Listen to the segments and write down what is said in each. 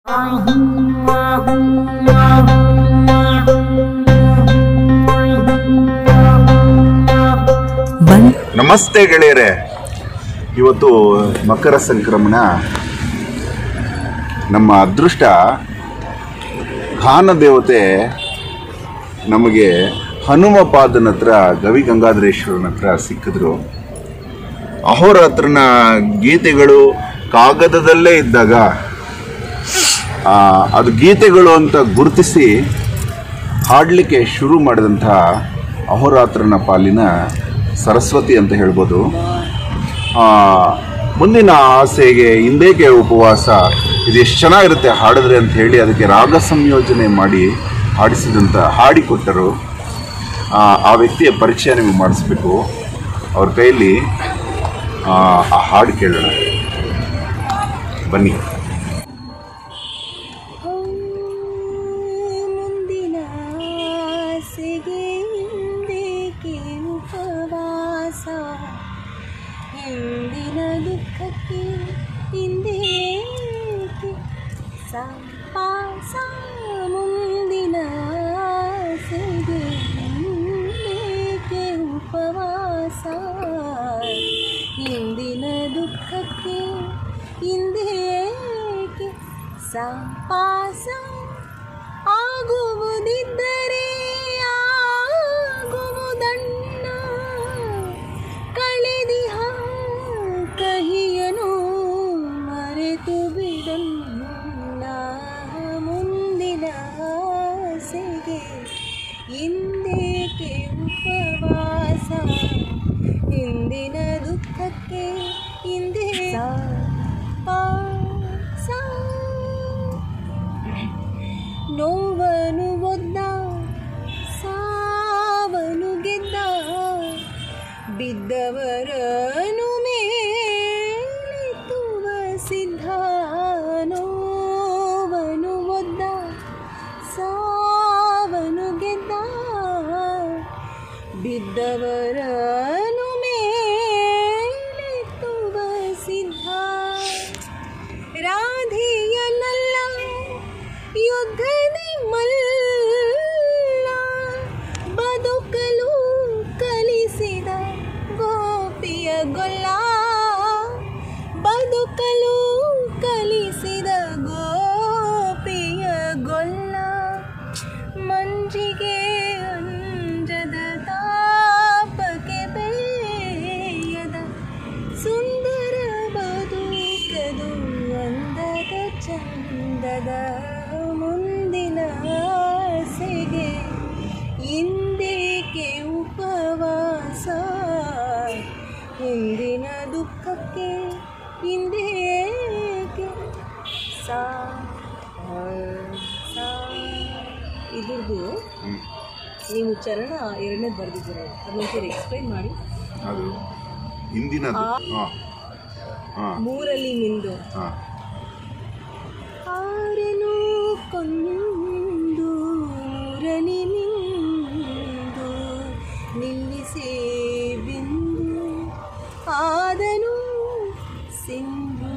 ಬಂದ್ ನಮಸ್ತೆ ಗೆಳೆಯರೆ ಇವತ್ತು ಮಕರ ಸಂಕ್ರಮಣ ನಮ್ಮ ಅದೃಷ್ಟ ಖಾನ ದೇವತೆ ನಮಗೆ ಹನುಮಪಾದನ ಹತ್ರ ಗವಿ ಗಂಗಾಧರೇಶ್ವರನ ಹತ್ರ ಸಿಕ್ಕಿದ್ರು ಅಹೋರಾತ್ರನ ಗೀತೆಗಳು ಕಾಗದದಲ್ಲೇ ಇದ್ದಾಗ ಆ, ಅದು ಗೀತೆಗಳು ಅಂತ ಗುರುತಿಸಿ ಹಾಡಲಿಕ್ಕೆ ಶುರು ಮಾಡಿದಂಥ ಅಹೋರಾತ್ರನ ಪಾಲಿನ ಸರಸ್ವತಿ ಅಂತ ಹೇಳ್ಬೋದು ಆ, ಮುಂದಿನ ಆಸೆಗೆ ಹಿಂದೇಕೆ ಉಪವಾಸ ಇದು ಎಷ್ಟು ಚೆನ್ನಾಗಿರುತ್ತೆ ಹಾಡಿದ್ರೆ ಅಂತ ಹೇಳಿ ಅದಕ್ಕೆ ರಾಗ ಸಂಯೋಜನೆ ಮಾಡಿ ಹಾಡಿಸಿದಂಥ ಹಾಡಿಕೊಟ್ಟರು ಆ, ಆ ವ್ಯಕ್ತಿಯ ಪರಿಚಯ ನಿಮಗೆ ಮಾಡಿಸ್ಬೇಕು ಅವ್ರ ಕೈಯಲ್ಲಿ ಆ ಆ ಹಾಡು ಕೇಳೋಣ ಬನ್ನಿ ಮುಂದಿನ ಆಸೆಗೆ ಹಿಂದೇಕೆ ಉಪವಾಸ ಹಿಂದಿನ ದುಃಖಕ್ಕೆ ಹಿಂದೇಕೆ ಸಂಪಾಸ ಮುಂದಿನ ಆಸೆಗೆ ಹಿಂದೇಕೆ ಉಪವಾಸ ಹಿಂದಿನ ದುಃಖಕ್ಕೆ ಹಿಂದೇಕೆ ಸಂಪಾಸ ಆಗುವುದಿದ್ದರೆ ಆಗುವುದಣ್ಣ ಕಳೆದಿಹ ಕಹಿಯನು ಮರೆತು ಬಿಡಣ್ಣ ಮುಂದಿನ ಆಸೆಗೆ ಹಿಂದೇಕೆ ಉಪವಾಸ ಹಿಂದಿನ ದುಃಖಕ್ಕೆ ಹಿಂದೆ ನೋವನು ಒದ್ದ ಸಾವನು ಗೆದ್ದ ಬಿದ್ದವರನು ಮೇಲೆತ್ತುವ ಸಿದ್ಧ ನೋವನು ಒದ್ದ ಸಾವನು ಗೆದ್ದ ಬಿದ್ದವರನು ಮೇಲೆತ್ತುವ ಸಿದ್ಧ ರಾಧೆಯನಲ್ಲ ಯುದ್ಧದಿ ಮಲ್ಲ ಬದುಕಲು ಕಲಿಸಿದ ಗೋಪಿಯ ಗೊಲ್ಲ ಬದುಕಲು ಕಲಿಸಿದ ಗೋಪಿಯ ಗೊಲ್ಲ ಮಂಜಿಗೆ ಅಂಜದ ತಾಪಕ್ಕೆ ಬೇಯದ ಸುಂದರ ಬದುಕದು ಅಂದದ ಚಂದದ ಮುಂದಿನ ಆಸೆಗೆ ಹಿಂದೇಕೆ ಉಪವಾಸ ಹಿಂದಿನ ದುಃಖಕ್ಕೆ ಹಿಂದೇಕೆ ಸಾ ಸಾ ಇದ್ರದ್ದು ನೀವು ಚರಣ ಎರಡನೇ ಬರೆದಿದ್ದೀರ ಅದೊಂಚೂರು ಎಕ್ಸ್ಪ್ಲೈನ್ ಮಾಡಿ ಅದು ಹಿಂದಿನದು ಹಾಂ ಹಾಂ ಮೂರಲ್ಲಿ ನಿಂದು ಹಾಂ ಆರನು ಕೊಂದು ಮೂರನಿ ನಿಂದು ನಿಲ್ಲಿಸೇ ಬಿಂದು ಆದನು ಸಿಂಧು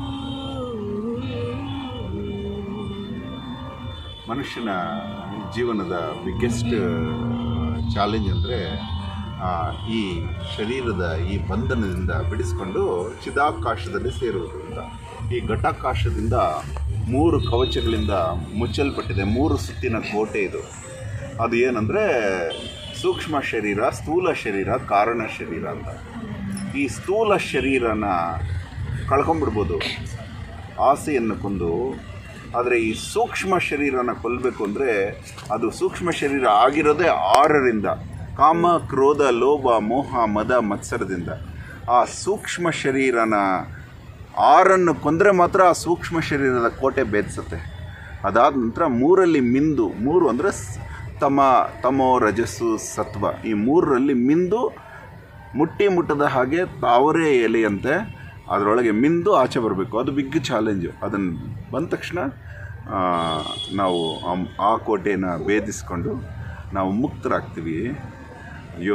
ಮನುಷ್ಯನ ಜೀವನದ ಬಿಗ್ಗೆಸ್ಟ್ ಚಾಲೆಂಜ್ ಅಂದರೆ ಈ ಶರೀರದ ಈ ಬಂಧನದಿಂದ ಬಿಡಿಸ್ಕೊಂಡು ಚಿದಾಕಾಶದಲ್ಲಿ ಸೇರುವುದು ಅಂತ ಈ ಘಟಾಕಾಶದಿಂದ ಮೂರು ಕವಚಗಳಿಂದ ಮುಚ್ಚಲ್ಪಟ್ಟಿದೆ ಮೂರು ಸುತ್ತಿನ ಕೋಟೆ ಇದು ಅದು ಏನಂದರೆ ಸೂಕ್ಷ್ಮ ಶರೀರ ಸ್ಥೂಲ ಶರೀರ ಕಾರಣ ಶರೀರ ಅಂತ ಈ ಸ್ಥೂಲ ಶರೀರನ ಕಳ್ಕೊಂಬಿಡ್ಬೋದು ಆಸೆಯನ್ನು ಕೊಂದು ಆದರೆ ಈ ಸೂಕ್ಷ್ಮ ಶರೀರನ ಕೊಲ್ಲಬೇಕು ಅಂದರೆ ಅದು ಸೂಕ್ಷ್ಮ ಶರೀರ ಆಗಿರೋದೇ ಆರರಿಂದ ಕಾಮ ಕ್ರೋಧ ಲೋಭ ಮೋಹ ಮದ ಮತ್ಸರದಿಂದ ಆ ಸೂಕ್ಷ್ಮ ಶರೀರನ ಆರನ್ನು ಕೊಂದರೆ ಮಾತ್ರ ಆ ಸೂಕ್ಷ್ಮ ಶರೀರದ ಕೋಟೆ ಭೇದಿಸುತ್ತೆ ಅದಾದ ನಂತರ ಮೂರಲ್ಲಿ ಮಿಂದು ಮೂರು ಅಂದರೆ ತಮ ತಮೋ ರಜಸ್ಸು ಸತ್ವ ಈ ಮೂರರಲ್ಲಿ ಮಿಂದು ಮುಟ್ಟಿ ಮುಟ್ಟದ ಹಾಗೆ ತಾವರೇ ಎಲೆಯಂತೆ ಅದರೊಳಗೆ ಮಿಂದು ಆಚೆ ಬರಬೇಕು ಅದು ಬಿಗ್ ಚಾಲೆಂಜು ಅದನ್ನು ಬಂದ ತಕ್ಷಣ ಆ, ನಾವು ಆ- ಆ ಕೋಟೆನ ಭೇದಿಸ್ಕೊಂಡು ನಾವು ಮುಕ್ತರಾಗ್ತೀವಿ ಅಯ್ಯೋ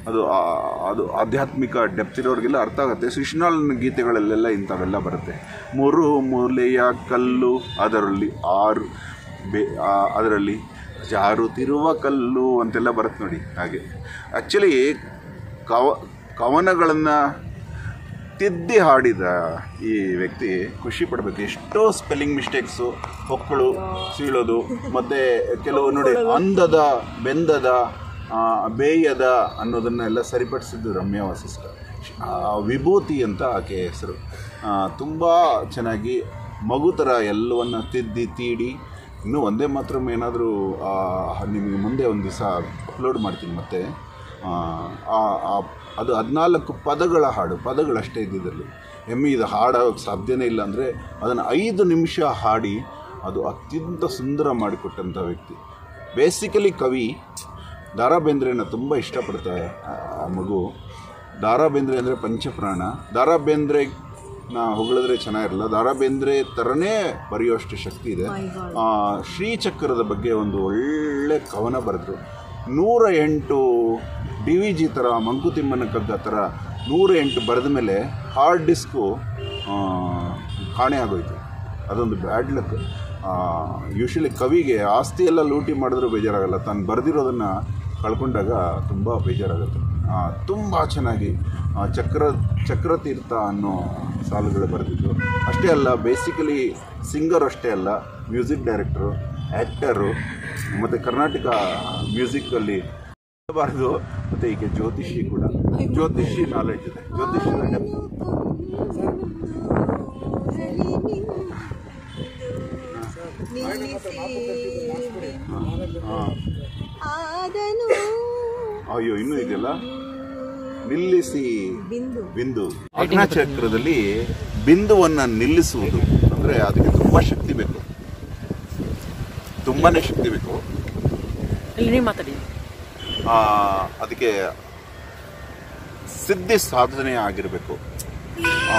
ಅದು ಆ- ಅದು ಆಧ್ಯಾತ್ಮಿಕ ಡೆಪ್ತ್ ಇರೋರಿಗೆಲ್ಲ ಅರ್ಥ ಆಗುತ್ತೆ ಕೃಷ್ಣನ ಗೀತೆಗಳಲ್ಲೆಲ್ಲ ಇಂಥವೆಲ್ಲ ಬರುತ್ತೆ ಮೂರು ಮೂಲೆಯ ಕಲ್ಲು ಅದರಲ್ಲಿ ಆರು ಬೇ ಆ- ಅದರಲ್ಲಿ ಜಾರುತ್ತಿರುವ ಕಲ್ಲು ಅಂತೆಲ್ಲ ಬರುತ್ತೆ ನೋಡಿ ಹಾಗೆ ಆ್ಯಕ್ಚುಲಿ ಕವ ಕವನಗಳನ್ನು ತಿದ್ದಿ ಹಾಡಿದ ಈ ವ್ಯಕ್ತಿ ಖುಷಿ ಪಡಬೇಕು ಎಷ್ಟೋ ಸ್ಪೆಲ್ಲಿಂಗ್ ಮಿಸ್ಟೇಕ್ಸು ಹೊಕ್ಕಳು ಸೀಳೋದು ಮತ್ತು ಕೆಲವು ನೋಡಿ ಅಂದದ ಬೆಂದದ ಆ, ಬೇಯದ ಅನ್ನೋದನ್ನೆಲ್ಲ ಸರಿಪಡಿಸಿದ್ದು ರಮ್ಯಾ ವಸಿಷ್ಠ ಆ, ವಿಭೂತಿ ಅಂತ ಆಕೆ ಹೆಸರು ತುಂಬ ಚೆನ್ನಾಗಿ ಮಗು ಥರ ಎಲ್ಲವನ್ನು ತಿದ್ದಿ ತೀಡಿ ಇನ್ನೂ ಒಂದೇ ಮಾತ್ರ ಏನಾದರೂ ನಿಮಗೆ ಮುಂದೆ ಒಂದು ದಿವಸ ಅಪ್ಲೋಡ್ ಮಾಡ್ತೀನಿ ಮತ್ತೆ ಆ, ಆ- ಆ- ಅದು ಹದಿನಾಲ್ಕು ಪದಗಳ ಹಾಡು ಪದಗಳಷ್ಟೇ ಇದ್ದಿದ್ದಲ್ಲಿ ಎಮ್ಮೆ ಇದು ಹಾಡೋಕ್ಕೆ ಸಾಧ್ಯನೇ ಇಲ್ಲ ಅಂದರೆ ಅದನ್ನು ಐದು ನಿಮಿಷ ಹಾಡಿ ಅದು ಅತ್ಯಂತ ಸುಂದರ ಮಾಡಿಕೊಟ್ಟಂಥ ವ್ಯಕ್ತಿ ಬೇಸಿಕಲಿ ಕವಿ ದಾರಾ ಬೇಂದ್ರೆನ ತುಂಬ ಇಷ್ಟಪಡ್ತಾರೆ ಆ- ಆ ಮಗು ದಾರಾ ಬೇಂದ್ರೆ ಅಂದರೆ ಪಂಚಪ್ರಾಣ ದಾರಾ ಬೇಂದ್ರೆ ನಾ ಹೊಗಳಿದ್ರೆ ಚೆನ್ನಾಗಿರಲ್ಲ ದಾರಾ ಬೇಂದ್ರೆ ಥರನೇ ಬರೆಯುವಷ್ಟು ಶಕ್ತಿ ಇದೆ ಆ, ಶ್ರೀಚಕ್ರದ ಬಗ್ಗೆ ಒಂದು ಒಳ್ಳೆ ಕವನ ಬರೆದ್ರು ನೂರ ಎಂಟು ಡಿ ವಿ ಜಿ ಥರ ಮಂಕುತಿಮ್ಮನ ಕಗ್ಗ ಥರ ನೂರ ಎಂಟು ಬರೆದ ಮೇಲೆ ಹಾರ್ಡ್ ಡಿಸ್ಕು ಕಾಣೆ ಆಗೋಯ್ತು ಅದೊಂದು ಬ್ಯಾಡ್ ಲಕ್ ಯೂಶಲಿ ಕವಿಗೆ ಆಸ್ತಿ ಎಲ್ಲ ಲೂಟಿ ಮಾಡಿದ್ರೂ ಬೇಜಾರಾಗಲ್ಲ ತಾನು ಬರೆದಿರೋದನ್ನು ಕಳ್ಕೊಂಡಾಗ ತುಂಬ ಬೇಜಾರಾಗುತ್ತೆ ತುಂಬ ಚೆನ್ನಾಗಿ ಆ, ಚಕ್ರ ಚಕ್ರತೀರ್ಥ ಅನ್ನೋ ಸಾಲುಗಳು ಬರೆದಿದ್ದು ಅಷ್ಟೇ ಅಲ್ಲ ಬೇಸಿಕಲಿ ಸಿಂಗರ್ ಅಷ್ಟೇ ಅಲ್ಲ ಮ್ಯೂಸಿಕ್ ಡೈರೆಕ್ಟ್ರು ಆ್ಯಕ್ಟರು ಮತ್ತು ಕರ್ನಾಟಕ ಮ್ಯೂಸಿಕ್ಕಲ್ಲಿ ಬಾರದು ಮತ್ತು ಈಗ ಜ್ಯೋತಿಷಿ ಕೂಡ ಜ್ಯೋತಿಷಿ ನಾಲೆಡ್ಜ್ ಇದೆ ಜ್ಯೋತಿಷಿ ಡೆಪ್ತ್ ಹಾಂ ಆದನು ಅಯ್ಯೋ ಇನ್ನೂ ಇದೆಯಲ್ಲ ನಿಲ್ಲಿಸಿ ಬಿಂದು ಬಿಂದು ಚಕ್ರದಲ್ಲಿ ಬಿಂದುವನ್ನ ನಿಲ್ಲಿಸುವುದು ಅಂದ್ರೆ ಅದಕ್ಕೆ ತುಂಬಾ ಶಕ್ತಿ ಬೇಕು ತುಂಬಾನೇ ಶಕ್ತಿ ಬೇಕು ಇಲ್ಲಿ ನೀವು ಮಾತಾಡಿ ಆ, ಅದಕ್ಕೆ ಸಿದ್ಧಿ ಸಾಧನೆ ಆಗಿರಬೇಕು ಆ,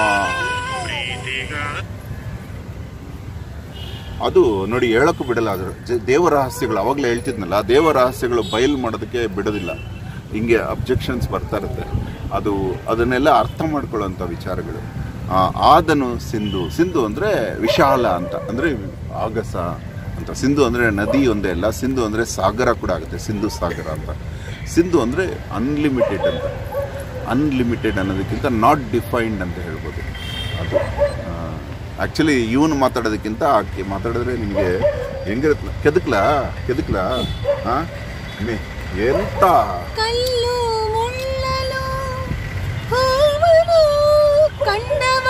ಅದು ನೋಡಿ ಹೇಳಕ್ಕೂ ಬಿಡಲ್ಲ ಅದು ಜ- ದೇವ ರಹಸ್ಯಗಳು ಅವಾಗಲೇ ಹೇಳ್ತಿದ್ನಲ್ಲ ದೇವ ರಹಸ್ಯಗಳು ಬಯಲು ಮಾಡೋದಕ್ಕೆ ಬಿಡೋದಿಲ್ಲ ಹಿಂಗೆ ಅಬ್ಜೆಕ್ಷನ್ಸ್ ಬರ್ತಾ ಇರುತ್ತೆ ಅದು ಅದನ್ನೆಲ್ಲ ಅರ್ಥ ಮಾಡ್ಕೊಳ್ಳೋಂಥ ವಿಚಾರಗಳು ಆ, ಆದನು ಸಿಂಧು ಸಿಂಧು ಅಂದರೆ ವಿಶಾಲ ಅಂತ ಅಂದರೆ ಆಗಸ ಅಂತ ಸಿಂಧು ಅಂದರೆ ನದಿ ಒಂದೇ ಅಲ್ಲ ಸಿಂಧು ಅಂದರೆ ಸಾಗರ ಕೂಡ ಆಗುತ್ತೆ ಸಿಂಧು ಸಾಗರ ಅಂತ ಸಿಂಧು ಅಂದರೆ ಅನ್ಲಿಮಿಟೆಡ್ ಅಂತ ಅನ್ಲಿಮಿಟೆಡ್ ಅನ್ನೋದಕ್ಕಿಂತ ನಾಟ್ ಡಿಫೈನ್ಡ್ ಅಂತ ಹೇಳ್ಬೋದು ಅದು ಆ್ಯಕ್ಚುಲಿ ಇವನು ಮಾತಾಡೋದಕ್ಕಿಂತ ಆಕೆ ಮಾತಾಡಿದ್ರೆ ನಿಮಗೆ ಹೆಂಗಿರುತ್ತೆ ಕೆದಕ್ಲಾ ಕೆದಕ್ಲಾ ಹಾಂ ಎಂತ ಕಲ್ಲು ಮುಳ್ಳಲು ಹೂವನು ಕಂಡವ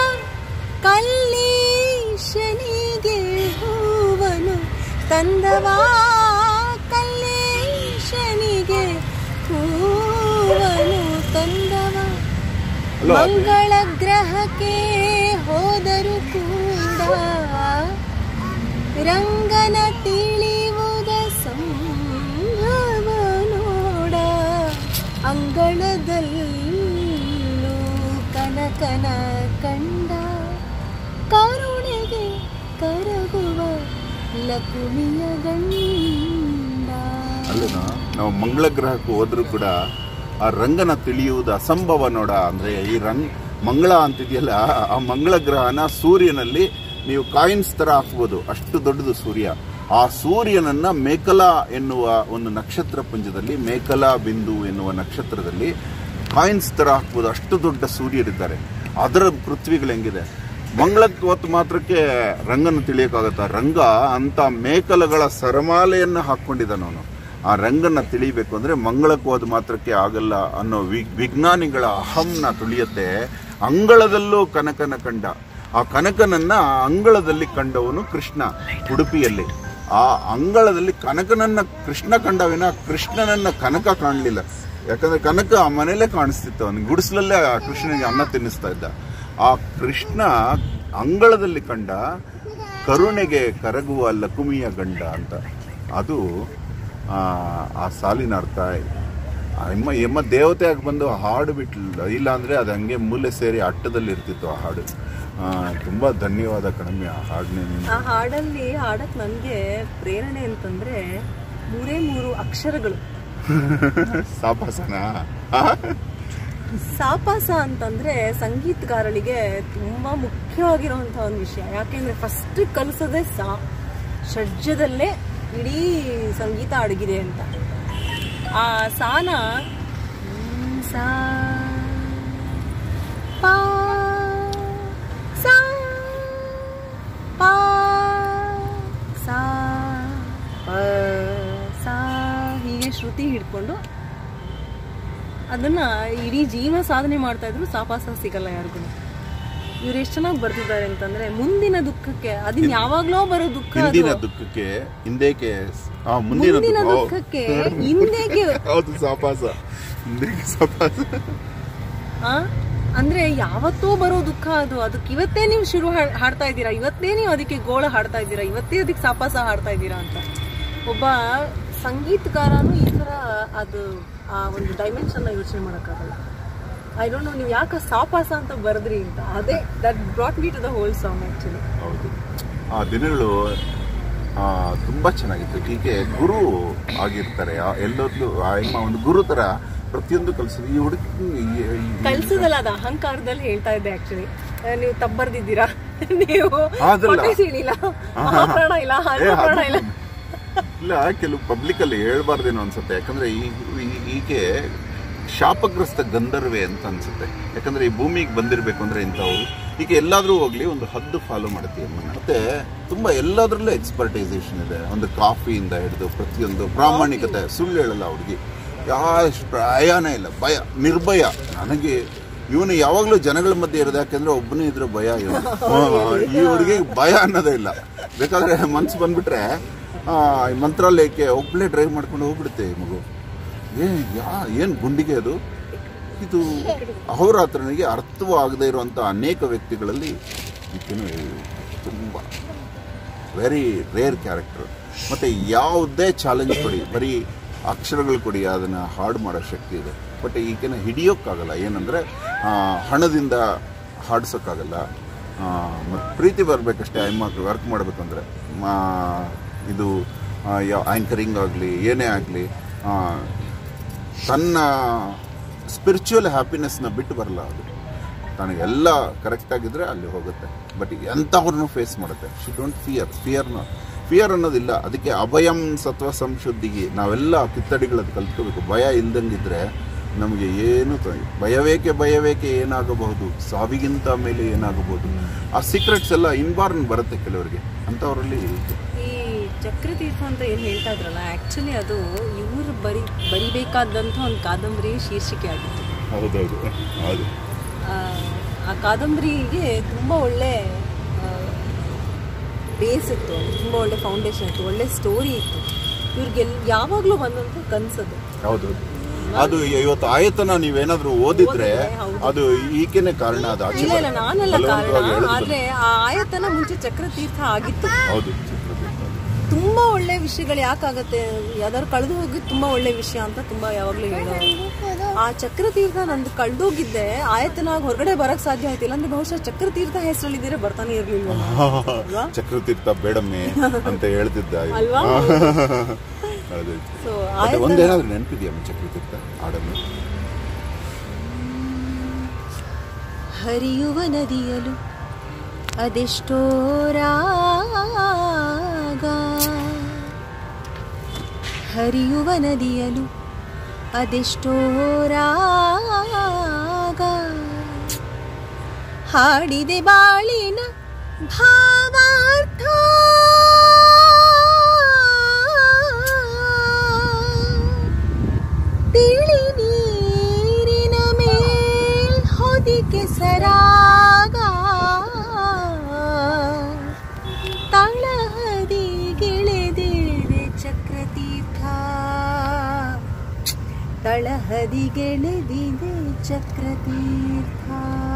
ಕಲ್ಲೀಶನಿಗೆ ಹೂವನು ತಂದವ ಕಲ್ಲೀಶನಿಗೆ ಹೂವನು ತಂದವ ಅಲ್ಲ ಮಂಗಳ ಗ್ರಹಕ್ಕೆ ಹೋದರು ಕೂಡ ರಂಗನ ತಿಳಿಯುವುದ ಸಂಭವ ನೋಡ ಅಂಗಳದಲ್ಲೂ ಕನಕನ ಕಂಡ ಕರುಣೆಗೆ ಕರಗುವ ಲಕುಮಿಯ ಗಂಡ ಅಲ್ಲನ ನಾವು ಮಂಗಳ ಗ್ರಹಕ್ಕೆ ಹೋದ್ರೂ ಕೂಡ ಆ ರಂಗನ ತಿಳಿಯುವುದು ಅಸಂಭವ ನೋಡ ಅಂದ್ರೆ ಈ ರಂಗ್ ಮಂಗಳ ಅಂತಿದೆಯಲ್ಲ ಆ ಮಂಗಳ ಗ್ರಹನ ಸೂರ್ಯನಲ್ಲಿ ನೀವು ಕಾಯಿನ್ಸ್ ತರ ಹಾಕ್ಬೋದು ಅಷ್ಟು ದೊಡ್ಡದು ಸೂರ್ಯ ಆ ಸೂರ್ಯನನ್ನ ಮೇಕಲಾ ಎನ್ನುವ ಒಂದು ನಕ್ಷತ್ರ ಪುಂಜದಲ್ಲಿ ಮೇಕಲಾ ಬಿಂದು ಎನ್ನುವ ನಕ್ಷತ್ರದಲ್ಲಿ ಕಾಯಿನ್ಸ್ ತರ ಹಾಕ್ಬೋದು ಅಷ್ಟು ದೊಡ್ಡ ಸೂರ್ಯರಿದ್ದಾರೆ ಅದರ ಪೃಥ್ವಿಗಳು ಹೆಂಗಿದೆ ಮಂಗಳಕ್ಕೆ ಹೊತ್ತು ಮಾತ್ರಕ್ಕೆ ರಂಗನ ತಿಳಿಯೋಕ್ಕಾಗತ್ತ ರಂಗ ಅಂತ ಮೇಕಲಗಳ ಸರಮಾಲೆಯನ್ನು ಹಾಕ್ಕೊಂಡಿದ್ದಾನ ಅವನು ಆ ರಂಗನ ತಿಳಿಬೇಕು ಅಂದ್ರೆ ಮಂಗಳಕ್ಕೆ ಹೋದ ಮಾತ್ರಕ್ಕೆ ಆಗಲ್ಲ ಅನ್ನೋ ವಿ- ವಿಜ್ಞಾನಿಗಳ ಅಹಂನ ತುಳಿಯತ್ತೆ ಅಂಗಳದಲ್ಲೂ ಕನಕನ ಕಂಡ ಆ ಕನಕನನ್ನ ಅಂಗಳದಲ್ಲಿ ಕಂಡವನು ಕೃಷ್ಣ ಉಡುಪಿಯಲ್ಲಿ ಆ ಅಂಗಳದಲ್ಲಿ ಕನಕನನ್ನ ಕೃಷ್ಣ ಕಂಡವಿನ ಕೃಷ್ಣನನ್ನ ಕನಕ ಕಾಣಲಿಲ್ಲ ಯಾಕಂದ್ರೆ ಕನಕ ಆ ಮನೇಲೆ ಕಾಣಿಸ್ತಿತ್ತು ಅವನಿಗೆ ಗುಡಿಸಲಲ್ಲೇ ಆ ಕೃಷ್ಣನಿಗೆ ಅನ್ನ ತಿನ್ನಿಸ್ತಾ ಇದ್ದ ಆ ಕೃಷ್ಣ ಅಂಗಳದಲ್ಲಿ ಕಂಡ ಕರುಣೆಗೆ ಕರಗುವ ಲಕುಮಿಯ ಗಂಡ ಅಂತ ಅದು ಆ, ಆ ಸಾಲಿನ ಅರ್ಥ ಆ ಎಮ್ಮ ಎಮ್ಮ ದೇವತೆಯಾಗಿ ಬಂದು ಹಾಡು ಬಿಟ್ಲಿಲ್ಲ ಇಲ್ಲ ಅಂದ್ರೆ ಅದು ಹಂಗೆ ಮೂಲೆ ಸೇರಿ ಅಟ್ಟದಲ್ಲಿ ಇರ್ತಿತ್ತು ಆ ಹಾಡು ಆ, ತುಂಬಾ ಧನ್ಯವಾದ ಕಡಿಮೆ ಆ ಹಾಡನ್ನೇ ನೀನು ಆ ಹಾಡಲ್ಲಿ ಹಾಡಕ್ ನನಗೆ ಪ್ರೇರಣೆ ಅಂತಂದ್ರೆ ಮೂರೇ ಮೂರು ಅಕ್ಷರಗಳು ಸಾಪಾಸನ ಸಾಪಾಸ ಅಂತಂದ್ರೆ ಸಂಗೀತಗಾರಳಿಗೆ ತುಂಬಾ ಮುಖ್ಯವಾಗಿರುವಂತಹ ಒಂದು ವಿಷಯ ಯಾಕೆಂದ್ರೆ ಫಸ್ಟ್ ಕಲಿಸೋದೇ ಸಾ ಷಡ್ಜದಲ್ಲೇ ಇಡೀ ಸಂಗೀತ ಅಡಗಿದೆ ಅಂತ ಆ ಸಾನ ಮ್, ಸಾ ಪಾ ಸಾ ಪಾ ಸಾ ಪ ಸಾ ಹೀಗೆ ಶ್ರುತಿ ಹಿಡ್ಕೊಂಡು ಅದನ್ನ ಇಡೀ ಜೀವನ ಸಾಧನೆ ಮಾಡ್ತಾ ಇದ್ರು ಸಾಪಾಸ ಸಿಗಲ್ಲ ಯಾರಿಗೂ ಇವ್ರು ಎಷ್ಟು ಚೆನ್ನಾಗಿ ಬರ್ತಿದ್ದಾರೆ ಅಂತಂದ್ರೆ ಮುಂದಿನ ದುಃಖಕ್ಕೆ ಅದನ್ನ ಯಾವಾಗ್ಲೋ ಬರೋ ದುಃಖ ಅದು ಹಿಂದಿನ ದುಃಖಕ್ಕೆ ಹಿಂದೇಕೆ ಆ, ಮುಂದಿನ ಮುಂದಿನ ದುಃಖ. ಓ. ದುಃಖಕ್ಕೆ ಹಿಂದೆಗೆ ಹೌದು ಸಾಪಾಸ ಹಿಂದೇಕೆ ಸಾಪಾಸ ಆ? ಅಂದ್ರೆ ಯಾವತ್ತೋ ಬರೋ ದುಃಖ ಅದು ಅದಕ್ಕೆ ಇವತ್ತೇ ನೀವು ಶುರು ಹಾ- ಹಾಡ್ತಾ ಇದ್ದೀರಾ ಇವತ್ತೇ ನೀವು ಅದಕ್ಕೆ ಗೋಳ ಹಾಡ್ತಾ ಇದ್ದೀರಾ ಇವತ್ತೇ ಅದಕ್ಕೆ ಸಾಪಾಸ ಹಾಡ್ತಾ ಇದ್ದೀರಾ ಅಂತ ಒಬ್ಬ ಸಂಗೀತಗಾರನು ಈ ತರ ಅದು ಆ ಒಂದು ಡೈಮೆನ್ಷನ್ ಯೋಚನೆ ಮಾಡೋಕ್ಕಾಗಲ್ಲ ಐ ಡೋಂಟ್ ನೋ ನೀವು ಯಾಕೆ ಸಾಪಾಸ ಅಂತ ಬರೆದ್ರಿ ಅಂತ ಅದೇ that brought me to the whole song actually ಹೌದು ಆ ದಿನಗಳು ಆ, ತುಂಬಾ ಚೆನ್ನಾಗಿತ್ತು ಹೀಗೆ ಗುರು ಆಗಿರ್ತಾರೆ ಆ- ಎಲ್ಲೋದ್ಲು ಆ ಅಮ್ಮ ಒಂದು ಗುರು ತರ ಪ್ರತಿಯೊಂದು ಕಲಿಸೋದು ಈ ಹುಡುಗಿ ಈ- ಈ- ಕಳ್ಸೋದಲ್ಲ ಅದು ಅಹಂಕಾರದಲ್ಲಿ ಹೇಳ್ತಾ ಇದ್ದೆ ಆಕ್ಚುಲಿ ನೀವು ತಪ್ಪು ಬರ್ದಿದ್ದೀರಾ ನೀವು ಅದಲ್ಲ. ಹೊಟ್ಟೆ ಸೀಳಿಲ್ಲ ಮಹಾಪ್ರಾಣ ಇಲ್ಲ ಏ, ಅಲ್ಪಪ್ರಾಣ ಅದು- ಇಲ್ಲ ಇಲ್ಲ ಕೆಲವು ಪಬ್ಲಿಕ್ ಅಲ್ಲಿ ಹೇಳ್ಬಾರ್ದೇನೋ ಅನ್ಸುತ್ತೆ ಯಾಕಂದ್ರೆ ಈ ಈ- ಈಕೆ ಶಾಪಗ್ರಸ್ತ ಗಂಧರ್ವೆ ಅಂತ ಅನ್ಸುತ್ತೆ ಯಾಕಂದ್ರೆ ಈ ಭೂಮಿಗೆ ಬಂದಿರಬೇಕು ಅಂದ್ರೆ ಇಂಥವು ಈಗ ಎಲ್ಲಾದ್ರೂ ಹೋಗ್ಲಿ ಒಂದು ಹದ್ದು ಫಾಲೋ ಮಾಡುತ್ತೆ ಅಮ್ಮನ ಮತ್ತೆ ತುಂಬಾ ಎಲ್ಲಾದ್ರಲ್ಲೂ ಎಕ್ಸ್ಪರ್ಟೈಸೇಷನ್ ಇದೆ ಒಂದು ಕಾಫಿಯಿಂದ ಹಿಡಿದು ಪ್ರತಿಯೊಂದು ಪ್ರಾಮಾಣಿಕತೆ ಸುಳ್ಳು ಹೇಳಲ್ಲ ಹುಡುಗಿ ಯಾಷ್ಟು ಭಯನೇ ಇಲ್ಲ ಭಯ ನಿರ್ಭಯ ನನಗೆ ಇವನು ಯಾವಾಗಲೂ ಜನಗಳ ಮಧ್ಯೆ ಇರೋದು ಯಾಕೆಂದ್ರೆ ಒಬ್ಬನೇ ಇದ್ರೆ ಭಯ ಇವನು. ಹಾ, ಈ ಹುಡುಗಿಗೆ ಭಯ ಅನ್ನೋದೇ ಇಲ್ಲ ಬೇಕಾದ್ರೆ ಮನ್ಸು ಬಂದ್ಬಿಟ್ರೆ ಆ, ಈ ಮಂತ್ರಾಲಯಕ್ಕೆ ಒಬ್ಬಳೇ ಡ್ರೈವ್ ಮಾಡ್ಕೊಂಡು ಹೋಗ್ಬಿಡುತ್ತೆ ಈ ಮಗು ಏ ಯಾ ಏನು ಗುಂಡಿಗೆ ಅದು ಇದು ಅಹೋರಾತ್ರನಿಗೆ ಅರ್ಥವಾಗದೇ ಇರುವಂಥ ಅನೇಕ ವ್ಯಕ್ತಿಗಳಲ್ಲಿ ಈಕೆನು ತುಂಬ ವೆರಿ ರೇರ್ ಕ್ಯಾರೆಕ್ಟರ್ ಮತ್ತು ಯಾವುದೇ ಚಾಲೆಂಜ್ ಕೊಡಿ ಬರೀ ಅಕ್ಷರಗಳು ಕೊಡಿ ಅದನ್ನು ಹಾಡು ಮಾಡೋ ಶಕ್ತಿ ಇದೆ ಬಟ್ ಈಕೆನ ಹಿಡಿಯೋಕ್ಕಾಗಲ್ಲ ಏನಂದರೆ ಹಣದಿಂದ ಹಾಡ್ಸೋಕ್ಕಾಗಲ್ಲ ಮತ್ತು ಪ್ರೀತಿ ಬರಬೇಕಷ್ಟೇ ಅಮ್ಮ ವರ್ಕ್ ಮಾಡಬೇಕಂದ್ರೆ ಇದು ಆ್ಯಂಕರಿಂಗ್ ಆಗಲಿ ಏನೇ ಆಗಲಿ ತನ್ನ ಸ್ಪಿರಿಚುವಲ್ ಹ್ಯಾಪಿನೆಸ್ನ ಬಿಟ್ಟು ಬರಲ್ಲ ಅದು ತನಗೆಲ್ಲ ಕರೆಕ್ಟ್ ಆಗಿದ್ರೆ ಅಲ್ಲಿ ಹೋಗುತ್ತೆ ಬಟ್ ಎಂಥವ್ರನ್ನೂ ಫೇಸ್ ಮಾಡುತ್ತೆ ಶಿ ಡೋಂಟ್ ಫಿಯರ್ ಫಿಯರ್ನ ಫಿಯರ್ ಅನ್ನೋದಿಲ್ಲ ಅದಕ್ಕೆ ಅಭಯಂ ಸತ್ವ ಸಂಶುದ್ಧಿಗೆ ನಾವೆಲ್ಲ ಕಿತ್ತಡಿಗಳದ್ದು ಕಲ್ತ್ಕೋಬೇಕು ಭಯ ಇಲ್ದಂಗಿದ್ರೆ ನಮಗೆ ಏನು ತ- ಭಯವೇಕೆ ಭಯವೇಕೆ ಏನಾಗಬಹುದು ಸಾವಿಗಿಂತ ಮೇಲೆ ಏನಾಗಬಹುದು ಆ ಸೀಕ್ರೆಟ್ಸ್ ಎಲ್ಲ ಇನ್ಬಾರ್ನ್ ಬರುತ್ತೆ ಕೆಲವರಿಗೆ ಅಂಥವರಲ್ಲಿ ಈ ಚಕ್ರತೀರ್ಥ ಅಂತ ಏನು ಹೇಳ್ತಾ ಇದ್ರಲ್ಲ ಆಕ್ಚುಲಿ ಅದು ಇವರು ಬರಿ ಬರಿಬೇಕಾದಂಥ ಒಂದು ಕಾದಂಬರಿ ಶೀರ್ಷಿಕೆ ಆಗಿತ್ತು ಹೌದೌದು ಹೌದು ಆ, ಆ ಕಾದಂಬರಿಗೆ ತುಂಬ ಒಳ್ಳೆ ಬೇಸ್ ಇತ್ತು ತುಂಬ ಒಳ್ಳೆ ಫೌಂಡೇಶನ್ ಇತ್ತು ಒಳ್ಳೆ ಸ್ಟೋರಿ ಇತ್ತು ಇವ್ರಿಗೆ ಯಾವಾಗಲೂ ಬಂದಂಥ ಕನ್ಸದು ಹೌದೌದು ಅದು ಇವತ್ತು ಆಯತನ ನೀವೇನಾದ್ರೂ ಓದಿದ್ರೆ ಅದು ಈಕೆನೆ ಕಾರಣ ಅದು ಆಚೆ ಇಲ್ಲ ಇಲ್ಲ ಬರಕ್ಕೆ. ನಾನಲ್ಲ ಬಲವಂತವಾಗಿ ಕಾರಣ ಎಳೆದು ಬಂದು. ಆದ್ರೆ ಆ ಆಯತನ ಮುಂಚೆ ಚಕ್ರತೀರ್ಥ ಆಗಿತ್ತು ಹೌದು ಚಿತ್ರದುರ್ಗ. ತುಂಬಾ ಒಳ್ಳೆ ವಿಷಯಗಳು ಯಾಕಾಗತ್ತೆ ಯಾವ್ದಾದ್ರು ಕಳೆದು ಹೋಗಿದ್ ತುಂಬಾ ಒಳ್ಳೆ ವಿಷಯ ಅಂತ ತುಂಬಾ ಯಾವಾಗ್ಲೂ ಹೇಳೋರು ಆ ಚಕ್ರತೀರ್ಥ ನಂದು ಕಳ್ದೋಗಿದ್ದೆ ಆಯತನಾಗ ಹೊರಗಡೆ ಬರಕ್ ಸಾಧ್ಯ ಆಯ್ತಿಲ್ಲ ಅಂದ್ರೆ ಬಹುಶಃ ಚಕ್ರತೀರ್ಥ ಹೆಸರಲ್ಲಿದ್ದೀರಾ ಬರ್ತಾನೆ ಇರ್ಲಿಲ್ವ ಚಕ್ರತೀರ್ಥ ಬೇಡಮ್ಮೆ ಅಂತ ಹೇಳ್ತಿದ್ದ ಇವ. ಅಲ್ವಾ? ಹೌದು ಸೊ ಮತ್ತೆ ಒಂದೇನಾದ್ರೂ ನೆನಪಿದೆಯಮ್ಮ ಚಕ್ರತೀರ್ಥ ಹಾಡನ್ನು ಹರಿಯುವ ನದಿಯಲು ಅದೆಷ್ಟೋ ರಾಗ ಹರಿಯುವ ನದಿಯಲು ಅದೆಷ್ಟೋ ರಾಗ ಹಾಡಿದೆ ಬಾಳಿನ ಭಾವಾರ್ಥ ತಿಳಿ ನೀರಿನ ಮೇಲ್ ಹೊದಿಕೆ ಸರಾಗ ತಳಹದಿಗೆಳೆದಿದೆ ಚಕ್ರತೀರ್ಥ ತಳಹದಿಗೆಳೆದಿದೆ ಚಕ್ರತೀರ್ಥ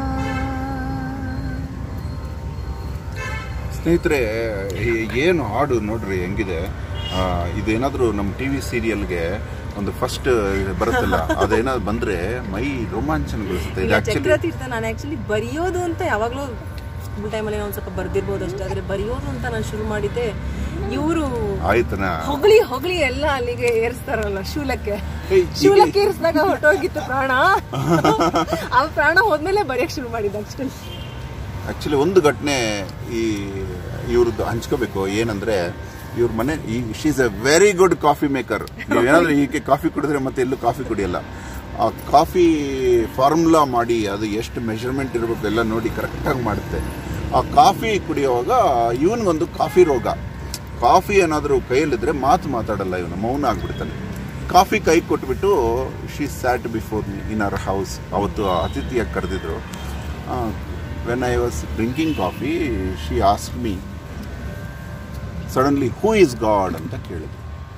ಸ್ನೇಹಿತರೆ ಈ- ಏನು ಹಾಡು ನೋಡ್ರಿ ಹೆಂಗಿದೆ ಆ, ಇದೇನಾದ್ರೂ ನಮ್ಮ ಟಿ ವಿ ಸೀರಿಯಲ್ಗೆ ಒಂದು ಫಸ್ಟ್ ಬರುತ್ತಲ್ಲ ಅದೇನಾದ್ರು ಬಂದ್ರೆ ಮೈ ರೋಮಾಂಚನಗೊಳಿಸುತ್ತೆ ಇದು ಇಲ್ಲ ಆಕ್ಚುಲಿ ಚಕ್ರತೀರ್ಥ ನಾನು ಆಕ್ಚುಲಿ ಬರೆಯೋದು ಅಂತ ಯಾವಾಗಲೂ ಸ್ಕೂಲ್ ಟೈಮಲ್ಲಿ ಒಂದು ಸ್ವಲ್ಪ ಬರ್ದಿರ್ಬೋದು ಅಷ್ಟೇ ಆದ್ರೆ ಬರೆಯೋದು ಅಂತ ನಾನು ಶುರು ಮಾಡಿದ್ದೆ ಇವರು ಆಯ್ತನ ಹೊಗಳಿ ಹೊಗಳಿ ಎಲ್ಲ ಅಲ್ಲಿಗೆ ಏರಿಸ್ತಾರಲ್ಲ ಶೂಲಕ್ಕೆ ಏಯ್, ಈಗ- ಶೂಲಕ್ಕೆ ಏರಿಸಿದಾಗ ಹೊರಟೋಗಿತ್ತು ಪ್ರಾಣ ಆ ಪ್ರಾಣ ಹೋದ್ಮೇಲೆ ಬರೆಯಕ್ ಶುರು ಮಾಡಿದ್ದ ಅಷ್ಟೇ ಆ್ಯಕ್ಚುಲಿ ಒಂದು ಘಟನೆ ಈ ಇವ್ರದ್ದು ಹಂಚ್ಕೋಬೇಕು ಏನಂದ್ರೆ ಇವ್ರ ಮನೆ ಈ she's a very good coffee maker ನೀವೇನಾದ್ರೂ ಈಕೆ ಕಾಫಿ ಕುಡಿದ್ರೆ ಮತ್ತೆ ಎಲ್ಲೂ ಕಾಫಿ ಕುಡಿಯಲ್ಲ ಆ ಕಾಫಿ ಫಾರ್ಮುಲಾ ಮಾಡಿ ಅದು ಎಷ್ಟು ಮೆಷರ್ಮೆಂಟ್ ಇರಬೇಕು ಎಲ್ಲ ನೋಡಿ ಕರೆಕ್ಟಾಗಿ ಮಾಡುತ್ತೆ ಆ ಕಾಫಿ ಕುಡಿಯುವಾಗ ಇವನಿಗೊಂದು ಕಾಫಿ ರೋಗ ಕಾಫಿ ಏನಾದರೂ ಕೈಯಲ್ಲಿದ್ರೆ ಮಾತು ಮಾತಾಡಲ್ಲ ಇವನು ಮೌನ ಆಗ್ಬಿಡ್ತಾನೆ ಕಾಫಿ ಕೈ ಕೊಟ್ಬಿಟ್ಟು she sat before me in our house ಅವತ್ತು ಅತಿಥಿಯಾಗಿ ಕರೆದಿದ್ರು when I was drinking coffee she ask me suddenly who is God ಅಂತ ಕೇಳಿದ್ರು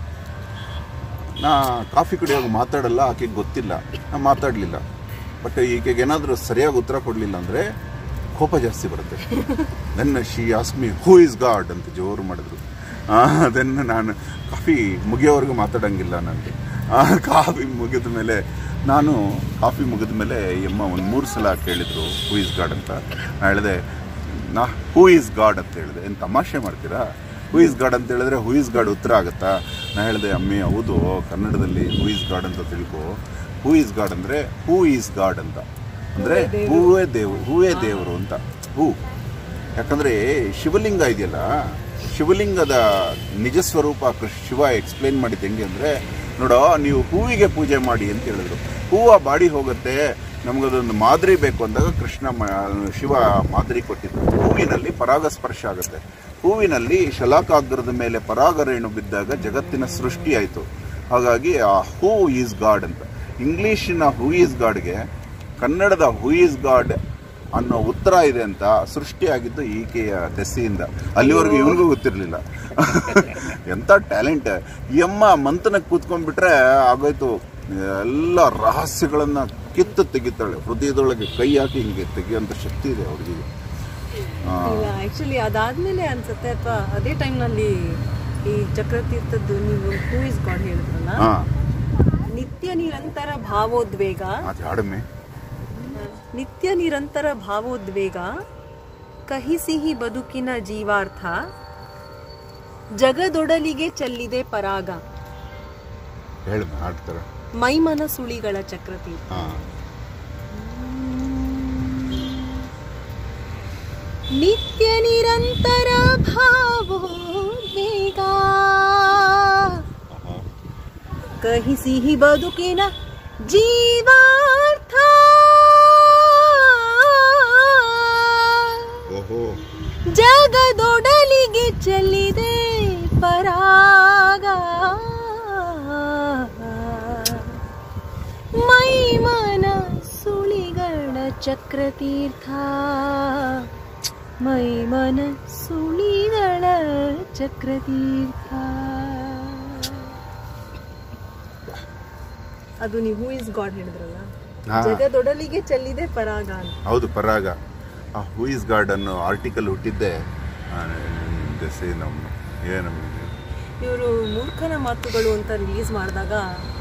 ನಾ ಕಾಫಿ ಕುಡಿಯೋವಾಗ ಮಾತಾಡಲ್ಲ ಆಕೆಗೆ ಗೊತ್ತಿಲ್ಲ ನಾ ಮಾತಾಡಲಿಲ್ಲ ಬಟ್ ಈಕೆಗೆ ಏನಾದರೂ ಸರಿಯಾಗಿ ಉತ್ತರ ಕೊಡಲಿಲ್ಲ ಅಂದರೆ ಕೋಪ ಜಾಸ್ತಿ ಬರುತ್ತೆ then she ask me who is God ಅಂತ ಜೋರು ಮಾಡಿದ್ರು ದೆನ್ ನಾನು ಕಾಫಿ ಮುಗಿಯೋವರೆಗೂ ಮಾತಾಡಂಗಿಲ್ಲ ನನಗೆ ಕಾಫಿ ಮುಗಿದ ಮೇಲೆ ನಾನು ಕಾಫಿ ಮುಗಿದ ಮೇಲೆ ಎಮ್ಮ ಒಂದು ಮೂರು ಸಲ ಕೇಳಿದ್ರು ಹೂ ಇಸ್ ಗಾಡ್ ಅಂತ ನಾ ಹೇಳಿದೆ ನಾ ಹೂ ಇಸ್ ಗಾಡ್ ಅಂತ ಹೇಳಿದೆ ಏನು ತಮಾಷೆ ಮಾಡ್ತೀರಾ ಹೂ ಇಸ್ ಗಾಡ್ ಅಂತ ಹೇಳಿದ್ರೆ ಹೂ ಇಸ್ ಗಾಡ್ ಉತ್ತರ ಆಗುತ್ತಾ ನಾ ಹೇಳಿದೆ ಅಮ್ಮಿ ಹೌದು ಕನ್ನಡದಲ್ಲಿ ಹೂ ಇಸ್ ಗಾಡ್ ಅಂತ ತಿಳ್ಕೊ ಹೂ ಇಸ್ ಗಾಡ್ ಅಂದರೆ ಹೂ ಈಸ್ ಗಾಡ್ ಅಂತ ಅಂದರೆ ಹೂವೇ ದೇವ್ ಹೂವೇ ದೇವರು ಅಂತ ಹೂ ಯಾಕಂದರೆ ಶಿವಲಿಂಗ ಇದೆಯಲ್ಲ ಶಿವಲಿಂಗದ ನಿಜ ಸ್ವರೂಪ ಕೃಷ್ ಶಿವ ಎಕ್ಸ್ಪ್ಲೇನ್ ಮಾಡಿದ್ದು ಹೆಂಗೆ ಅಂದರೆ ನೋಡೋ ನೀವು ಹೂವಿಗೆ ಪೂಜೆ ಮಾಡಿ ಅಂತ ಹೇಳಿದ್ರು ಹೂವು ಬಾಡಿ ಹೋಗುತ್ತೆ ನಮಗದೊಂದು ಮಾದರಿ ಬೇಕು ಅಂದಾಗ ಕೃಷ್ಣ ಮ- ಶಿವ ಮಾದರಿ ಕೊಟ್ಟಿದ್ರು ಹೂವಿನಲ್ಲಿ ಪರಾಗಸ್ಪರ್ಶ ಆಗುತ್ತೆ ಹೂವಿನಲ್ಲಿ ಶಲಾಕಾಗ್ರದ ಮೇಲೆ ಪರಾಗ ರೇಣು ಬಿದ್ದಾಗ ಜಗತ್ತಿನ ಸೃಷ್ಟಿ ಆಯಿತು ಹಾಗಾಗಿ ಆ ಹೂ ಈಸ್ ಗಾಡ್ ಅಂತ ಇಂಗ್ಲಿಷಿನ ಹೂ ಈಸ್ ಗಾಡ್ಗೆ ಕನ್ನಡದ ಹೂ ಈಸ್ ಗಾಡ್ ಅನ್ನೋ ಉತ್ತರ ಇದೆ ಅಂತ ಸೃಷ್ಟಿಯಾಗಿದ್ದು ಈಕೆಯ ದೆಸೆಯಿಂದ ಅಲ್ಲಿವರೆಗೂ ಇವನಿಗೂ ಗೊತ್ತಿರಲಿಲ್ಲ ಎಂಥ ಟ್ಯಾಲೆಂಟ್ ಈ ಅಮ್ಮ ಮಂತನಕ್ಕೆ ಕೂತ್ಕೊಂಡ್ಬಿಟ್ರೆ ಆಗೋಯ್ತು ಎಲ್ಲ ರಹಸ್ಯಗಳನ್ನ ಕಿತ್ತು ತೆಗಿತಾಳೆ ಹೃದಯದೊಳಗೆ ಕೈ ಹಾಕಿ ಹಿಂಗೆ ತೆಗಿಯೋಂಥ ಶಕ್ತಿ ಇದೆ ಅವ್ರಿಗೆ ಇಲ್ಲ ಆಕ್ಚುಲಿ ಅದಾದ್ಮೇಲೆ ಅನ್ಸುತ್ತೆ ಅಥವಾ ಅದೇ ಟೈಮ್ನಲ್ಲಿ ಈ ಚಕ್ರತೀರ್ಥದ್ದು ನೀವು ಹೂ ಇಸ್ ಗಾಡ್ ಹೇಳಿದ್ರಲ್ಲ ಹಾ ನಿತ್ಯ ನಿರಂತರ ಭಾವೋದ್ವೇಗ ಅದು ಹಾಡಮ್ಮೆ ನಿತ್ಯ ನಿರಂತರ ಭಾವೋದ್ವೇಗ ಕಹಿ ಸಿಹಿ ಬದುಕಿನ ಜೀವಾರ್ಥ ಜಗದೊಡಲಿಗೆ ಚೆಲ್ಲಿದೆ ಪರಾಗ ಹೇಳಮ್ಮ ಹಾಡ್ತಾರ ಮೈಮನ ಸುಳಿಗಳ ಚಕ್ರತೀರ್ಥ ಹಾ ನಿತ್ಯ ನಿರಂತರ ಭಾವೋದ್ವೇಗ ಕಹಿ ಸಿಹಿ ಬದುಕಿನ ಜೀವಾರ್ಥ ಓಹೋ ಜಗದೊಡಲಿಗೆ ಚೆಲ್ಲಿದೆ ಪರಾಗ ಮೈಮನ ಸುಳಿಗಳ ಚಕ್ರತೀರ್ಥ ಮೈಮನ ಸುಳಿಗಳ ಚಕ್ರತೀರ್ಥ ಅದು ನೀವು ಹೂ ಇಸ್ ಗಾಡ್ ಹೇಳಿದ್ರಲ್ಲ ಹಾ. ಜಗದೊಡಲಿಗೆ ಚೆಲ್ಲಿದೆ ಪರಾಗ ಅಂತ ಹೌದು ಪರಾಗ ಆ ಹೂ ಇಸ್ ಗಾರ್ಡ್ ಅನ್ನೋ ಆರ್ಟಿಕಲ್ ಹುಟ್ಟಿದ್ದೆ ಆ, ದೆಸೆ ನಮ್ಮ ಏನು ಇವರು ಮೂರ್ಖನ ಮಾತುಗಳು ಅಂತ ರಿಲೀಸ್ ಮಾಡಿದಾಗ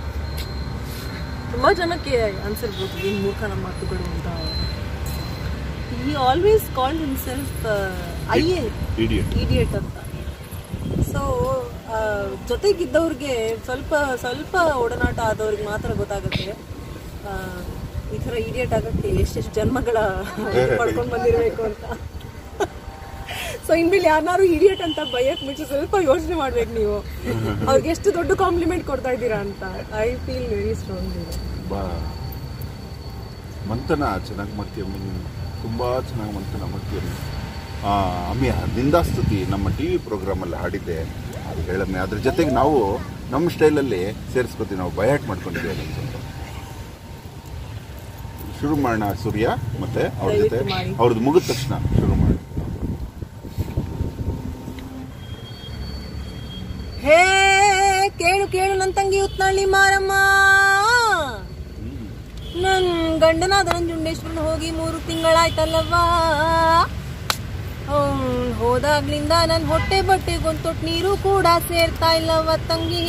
ತುಂಬಾ ಜನಕ್ಕೆ ಅನ್ಸಿರ್ಬೋದು ಏನು ಮೂರ್ಖನ ಮಾತುಗಳು ಅಂತ ಈ always called himself I A idiot idiot ಅಂತ ಸೊ ಜೊತೆಗಿದ್ದವ್ರಿಗೆ ಸ್ವಲ್ಪ ಸ್ವಲ್ಪ ಒಡನಾಟ ಆದವ್ರಿಗೆ ಮಾತ್ರ ಗೊತ್ತಾಗುತ್ತೆ ಆ, ಈ ಥರ ಇಡಿಯಟ್ ಆಗಕ್ಕೆ ಎಷ್ಟೆಷ್ಟು ಜನ್ಮಗಳ ಪಡ್ಕೊಂಡು ಬಂದಿರಬೇಕು ಅಂತ ಸೊ ಇನ್ಮೇಲೆ ಯಾರನ್ನಾರು ಇಡಿಯಟ್ ಅಂತ ಬೈಯಕ್ ಮುಂಚೆ ಸ್ವಲ್ಪ ಯೋಚನೆ ಮಾಡ್ಬೇಕು ನೀವು ಅವ್ರಿಗೆ ಎಷ್ಟು ದೊಡ್ಡ ಕಾಂಪ್ಲಿಮೆಂಟ್ ಕೊಡ್ತಾ ಇದ್ದೀರಾ ಅಂತ ಐ ಫೀಲ್ ವೆರಿ ಸ್ಟ್ರಾಂಗ್ ಬಾ ಮಂಥನ ಚೆನ್ನಾಗಿ ಮಾಡ್ತೀಯ ನೀನು ತುಂಬ ಚೆನ್ನಾಗಿ ಮಂಥನ ಮಾಡ್ತೀಯ ನೀನು. ಆ, ಅಮ್ಮಿ ನಿಂದಾಸ್ತುತಿ ನಮ್ಮ ಟಿ ವಿ ಪ್ರೋಗ್ರಾಮಲ್ಲಿ ಹಾಡಿದ್ದೆ ಅದು ಹೇಳಮ್ಮೆ ಅದ್ರ ಜೊತೆಗೆ ನಾವು ನಮ್ಮ ಸ್ಟೈಲಲ್ಲಿ ಸೇರಿಸ್ಕೊತೀವಿ ನಾವು ಬಯಾಟ್ ಮಾಡ್ಕೊಂಡಿದ್ದೀವಿ ಅದನ್ನ ಸ್ವಲ್ಪ ಶುರು ಮಾಡೋಣ ಸೂರ್ಯ ಮತ್ತೆ ಅವ್ರ ಜೊತೆ ದಯವಿಟ್ಟು ಮಾಡಿ. ಅವ್ರದ್ದು ಮುಗಿದ ತಕ್ಷಣ ಶುರು ಮಾಡಿ ಹೇ ಕೇಳು ಕೇಳು ನನ್ ತಂಗಿ ಉತ್ನಳ್ಳಿ ಮಾರಮ್ಮ ನನ್ ಗಂಡನಾದ ನಂಜುಂಡೇಶ್ವರನ ಹೋಗಿ ಮೂರು ತಿಂಗಳಾಯ್ತಲ್ಲವ್ವ ಅವ್ನ್ ಹೋದಾಗ್ಲಿಂದ ನನ್ ಹೊಟ್ಟೆ ಬಟ್ಟೆ ಗೊಂತೊಟ್ ನೀರು ಕೂಡ ಸೇರ್ತಾ ಇಲ್ಲವ್ವ ತಂಗಿ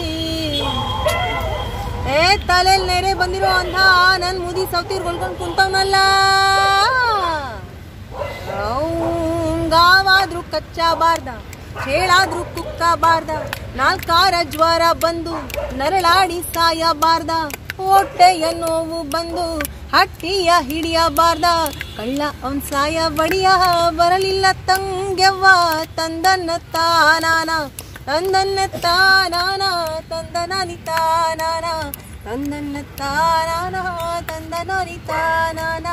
ಏ ತಲೆಲ್ ನೆರೆ ಬಂದಿರೋ ಅಂಧ ನನ್ ಮುದಿ ಸೌತಿರ್ಗೊಳ್ಕೊಂಡ್ ಕುಂತವ್ನಲ್ಲ ಗಾವಾದ್ರೂ ಕಚ್ಚಬಾರ್ದ ಹೇಳಾದ್ರೂ ಕುಕ್ಕಬಾರ್ದ ನಾಲ್ಕಾರ ಜ್ವರ ಬಂದು ನರಳಾಡಿ ಸಾಯಬಾರ್ದ ಹೊಟ್ಟೆಯ ನೋವು ಬಂದು ಹಟ್ಟಿಯ ಹಿಡಿಯಬಾರ್ದ ಕಳ್ಳ ಅವನ್ ಸಾಯ ಬಡಿಯ ಬರಲಿಲ್ಲ ತಂಗೆವ್ವ ತಂದನ್ನ ತಾನಾನ ತಂದನ್ನ ತಾನಾನ ತಂದನಾನಿ ತಾನಾನ ತಂದನ್ನ ತಾನಾನ ತಂದನಾನಿ ತಾನಾನ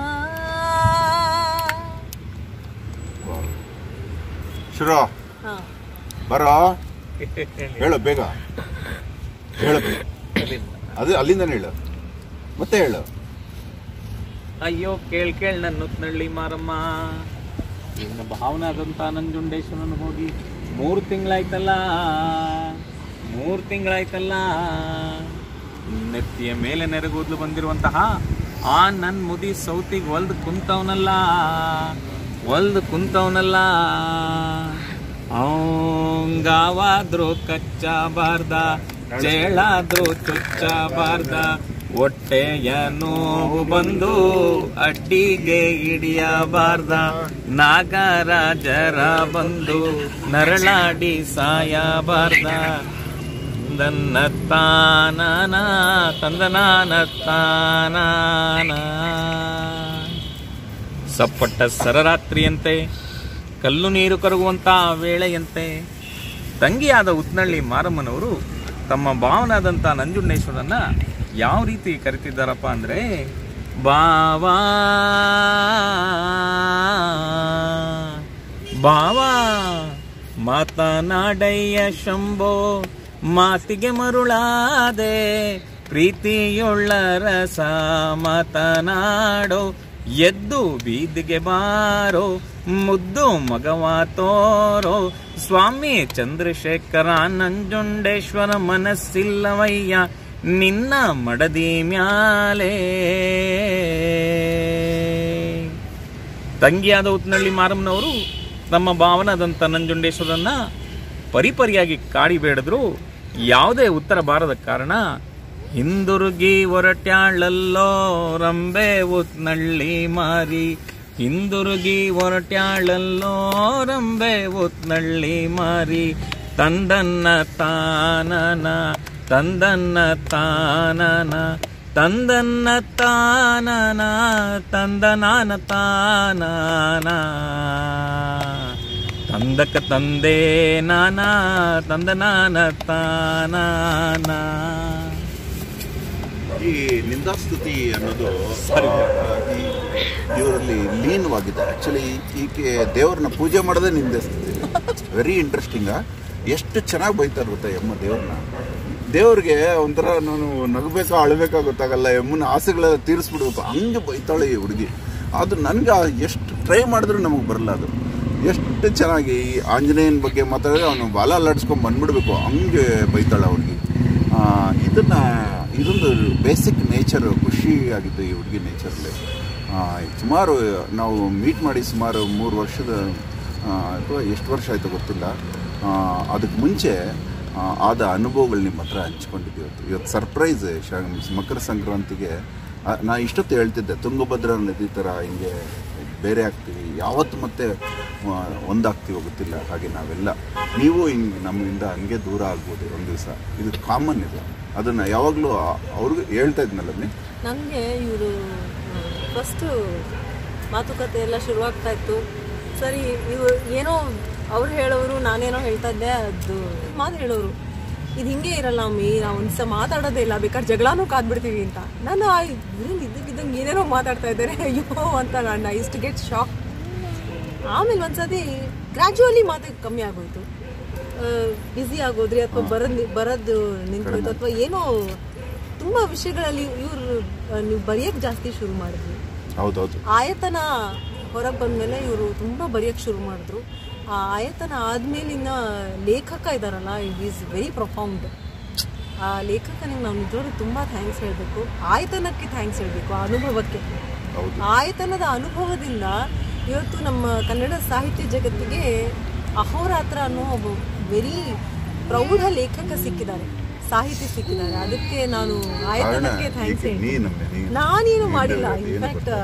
ಶುರು ಹಾ ಬರೋ ಹೇಳು ಬೇಗ ಹೇಳು ಬೇಗ. ಅದು ಅಲ್ಲಿಂದನೇ ಹೇಳು ಮತ್ತೆ ಹೇಳು ಅಯ್ಯೋ ಕೇಳ್ ಕೇಳ್ ನನ್ನ ನುತ್ನಳ್ಳಿ ಮಾರಮ್ಮ ನಿನ್ನ ಭಾವನಾದಂತ ನಂಜುಂಡೇಶ್ವರನ ಹೋಗಿ ಮೂರು ತಿಂಗಳಾಯ್ತಲ್ಲ ಮೂರು ತಿಂಗಳಾಯ್ತಲ್ಲ ನೆತ್ತಿಯ ಮೇಲೆ ನೆರಗೂದ್ಲು ಬಂದಿರುವಂತಹ ಆ ನನ್ ಮುದಿ ಸೌತಿಗೆ ಒಲ್ದು ಕುಂತವನಲ್ಲ ಒಲ್ದು ಕುಂತವನಲ್ಲ ಅವಂಗಾವಾದ್ರೂ ಕಚ್ಚಬಾರ್ದ ಚೇಳಾದ್ರೂ ಚುಚ್ಚಬಾರ್ದ ಹೊಟ್ಟೆಯ ನೋವು ಬಂದು ಅಡ್ಡಿಗೆ ಹಿಡಿಯಬಾರ್ದ ನಾಗರಾಜರ ಬಂದು ನರಳಾಡಿ ಸಾಯಬಾರ್ದ ತಂದನ್ನ ತಾನನ ತಂದನಾನ ತಾನಾನ ಸಪ್ಪಟ್ಟ ಸರರಾತ್ರಿಯಂತೆ ಕಲ್ಲು ನೀರು ಕರಗುವಂತ ವೇಳೆಯಂತೆ ತಂಗಿಯಾದ ಉತ್ನಳ್ಳಿ ಮಾರಮ್ಮನವರು ತಮ್ಮ ಭಾವನಾದಂಥ ನಂಜುಂಡೇಶ್ವರನ್ನ ಯಾವ ರೀತಿ ಕರಿತಿದ್ದಾರಪ್ಪ ಅಂದ್ರೆ ಬಾವಾ ಬಾವಾ ಮಾತನಾಡಯ್ಯ ಶಂಭೋ ಮಾತಿಗೆ ಮರುಳಾದೆ ಪ್ರೀತಿಯುಳ್ಳ ರಸ ಮಾತನಾಡೋ ಎದ್ದು ಬೀದಿಗೆ ಬಾರೋ ಮುದ್ದು ಮಗವ ತೋರೋ ಸ್ವಾಮಿ ಚಂದ್ರಶೇಖರ ನಂಜುಂಡೇಶ್ವರ ಮನಸ್ಸಿಲ್ಲವಯ್ಯ ನಿನ್ನ ಮಡದಿ ಮ್ಯಾಲೆ ತಂಗಿಯಾದ ಉತ್ನಳ್ಳಿ ಮಾರಮ್ಮನವರು ತಮ್ಮ ಭಾವನಾದಂಥ ನಂಜುಂಡೇಶ್ವರನ್ನ ಪರಿಪರಿಯಾಗಿ ಕಾಡಿ ಬೇಡಿದ್ರು ಯಾವುದೇ ಉತ್ತರ ಬಾರದ ಕಾರಣ ಹಿಂದುರುಗಿ ಹೊರಟ್ಯಾಳಲ್ಲೋ ರಂಬೆ ಉತ್ನಳ್ಳಿ ಮಾರಿ ಹಿಂದುರುಗಿ ಹೊರಟ್ಯಾಳಲ್ಲೋ ರಂಬೆ ಉತ್ನಳ್ಳಿ ಮಾರಿ ತಂದನ್ನ ತಾನನ ತಂದನ್ನ ತಾನನ ತಂದನ್ನ ತಾನನ ತಂದನಾನ ತಾನಾನ ತಂದಕ ತಂದೆ ನಾನ ತಂದನಾನ ತಾನಾನ ಈ ನಿಂದಾಸ್ತುತಿ ಅನ್ನೋದು ಆ, ಈ ಇವರಲ್ಲಿ ಲೀನವಾಗಿದೆ ಆ್ಯಕ್ಚುಲಿ ಈಕೆ ದೇವ್ರನ್ನ ಪೂಜೆ ಮಾಡೋದೇ ನಿಂದಿಸ್ತುತಿ ವೆರಿ ಇಂಟ್ರೆಸ್ಟಿಂಗ ಎಷ್ಟು ಚೆನ್ನಾಗಿ ಬೈತಾರೆ ಗೊತ್ತಾ ಎಮ್ಮ ದೇವ್ರನ್ನ ದೇವ್ರಿಗೆ ಒಂಥರ ನಾನು ನಗಬೇಕಾ ಅಳಬೇಕಾ ಗೊತ್ತಾಗಲ್ಲ ಎಮ್ಮನ ಆಸೆಗಳೆಲ್ಲ ತೀರಿಸ್ಬಿಡ್ಬೇಕು ಹಂಗೆ ಬೈತಾಳೆ ಈ ಹುಡುಗಿ ಅದು ನನಗೆ ಎಷ್ಟು ಟ್ರೈ ಮಾಡಿದ್ರು ನಮಗೆ ಬರಲ್ಲ ಅದು ಎಷ್ಟು ಚೆನ್ನಾಗಿ ಈ ಆಂಜನೇಯನ ಬಗ್ಗೆ ಮಾತಾಡಿದ್ರೆ ಅವನು ಬಾಲ ಅಲ್ಲಾಡ್ಸ್ಕೊಂಡ್ ಬಂದ್ಬಿಡ್ಬೇಕು ಹಂಗೆ ಬೈತಾಳೆ ಅವ್ರಿಗೆ ಆ, ಇದನ್ನ ಇದೊಂದು ಬೇಸಿಕ್ ನೇಚರ್ ಖುಷಿ ಆಗಿತ್ತು ಈ ಹುಡುಗಿ ನೇಚರಲ್ಲಿ ಸುಮಾರು ನಾವು ಮೀಟ್ ಮಾಡಿ ಸುಮಾರು ಮೂರು ವರ್ಷದ ಆ, ಅಥವಾ ಎಷ್ಟು ವರ್ಷ ಆಯಿತು ಗೊತ್ತಿಲ್ಲ ಆ, ಅದಕ್ಕೆ ಮುಂಚೆ ಆ, ಆದ ಅನುಭವಗಳು ನಿಮ್ಮ ಹತ್ರ ಹಂಚ್ಕೊಂಡಿದ್ದೀವಿ ಇವತ್ತು ಇವತ್ತು ಸರ್ಪ್ರೈಸ್ ಶ ಮಕರ ಸಂಕ್ರಾಂತಿಗೆ ಆ, ನಾ ಇಷ್ಟೊತ್ತು ಹೇಳ್ತಿದ್ದೆ ತುಂಗಭದ್ರಾ ನದಿ ಥರ ಹಿಂಗೆ ಬೇರೆ ಆಗ್ತೀವಿ ಯಾವತ್ತು ಮತ್ತೆ ಆ, ಒಂದಾಗ್ತೀವೋ ಗೊತ್ತಿಲ್ಲ ಹಾಗೆ ನಾವೆಲ್ಲ ನೀವು ಹಿಂಗೆ ನಮ್ಮಿಂದ ಹಂಗೆ ದೂರ ಆಗ್ಬೋದು ಒಂದು ದಿವಸ ಇದು ಕಾಮನ್ ಇದು ಅದನ್ನು ಯಾವಾಗಲೂ ಅವ್ರಿಗೆ ಹೇಳ್ತಾ ಇದ್ನಲ್ಲ ನೀ ನನಗೆ ಇವರು ಫಸ್ಟು ಮಾತುಕತೆ ಎಲ್ಲ ಶುರುವಾಗ್ತಾ ಇತ್ತು ಸರಿ ಇವರು ಏನೋ ಅವ್ರು ಹೇಳೋರು ನಾನೇನೋ ಹೇಳ್ತಾ ಇದ್ದೆ ಅದು ಮಾತು ಹೇಳೋರು ಇದು ಹಿಂಗೆ ಇರಲ್ಲ ಅಮ್ಮಿ ನಾವು ಒಂದು ಸಹ ಮಾತಾಡೋದೇ ಇಲ್ಲ ಬೇಕಾದ್ರೆ ಜಗಳನೂ ಕಾದ್ಬಿಡ್ತೀವಿ ಅಂತ ನಾನು ಆ ಇವ್ರಿಂದ ಇದ್ದಕ್ಕಿದ್ದಂಗೆ ಏನೇನೋ ಮಾತಾಡ್ತಾ ಇದ್ದಾರೆ ಅಯ್ಯೋ ಅಂತ ನಾನು ಇಷ್ಟು ಗೆಟ್ ಶಾಕ್ ಆಮೇಲೆ ಒಂದ್ಸತಿ ಗ್ರ್ಯಾಜುವಲಿ ಮಾತು ಕಮ್ಮಿ ಆಗೋಯ್ತು ಬ್ಯುಸಿ ಆಗೋದ್ರಿ ಅಥವಾ ಬರೋದ್ ಬರೋದು ನಿಂತೋಯ್ತು ಅಥವಾ ಏನೋ ತುಂಬಾ ವಿಷಯಗಳಲ್ಲಿ ಇವ್ರು ನೀವು ಬರೆಯಕ್ ಜಾಸ್ತಿ ಶುರು ಮಾಡಿದ್ವಿ ಹೌದೌದು ಆಯತನ ಹೊರಗೆ ಬಂದ್ಮೇಲೆ ಇವರು ತುಂಬಾ ಬರೆಯಕ್ ಶುರು ಮಾಡಿದ್ರು ಆ ಆಯತನ ಆದ್ಮೇಲಿನ ಲೇಖಕ ಇದಾರಲ್ಲ ಇಟ್ ಈಸ್ ವೆರಿ ಪ್ರೊಫೌಂಡ್ ಆ ಲೇಖಕನಿಗೆ ನಾವು ನಿಜವಾಗ್ಲೂ ತುಂಬಾ ಥ್ಯಾಂಕ್ಸ್ ಹೇಳಬೇಕು ಆಯತನಕ್ಕೆ ಥ್ಯಾಂಕ್ಸ್ ಹೇಳಬೇಕು ಆ ಅನುಭವಕ್ಕೆ ಹೌದು ಆಯತನದ ಅನುಭವದಿಂದ ಇವತ್ತು ನಮ್ಮ ಕನ್ನಡ ಸಾಹಿತ್ಯ ಜಗತ್ತಿಗೆ ಅಹೋರಾತ್ರ ಅನ್ನೋ ಒಬ್ಬ ವೆರಿ ಪ್ರೌಢ ಲೇಖಕ ಸಿಕ್ಕಿದ್ದಾರೆ ಸಾಹಿತಿ ಸಿಕ್ಕಿದ್ದಾರೆ ಅದಕ್ಕೆ ನಾನು ಆಯತನಕ್ಕೆ ಥ್ಯಾಂಕ್ಸ್ ಏಕೆ? ಹೇಳ್ತೀನಿ ನೀನೊಮ್ಮೆ, ನೀನು. ನಾನೇನು ನೀನು ಮಾಡಿಲ್ಲ ಹೇಳೋದು ಏನು ಇನ್ಫ್ಯಾಕ್ಟ್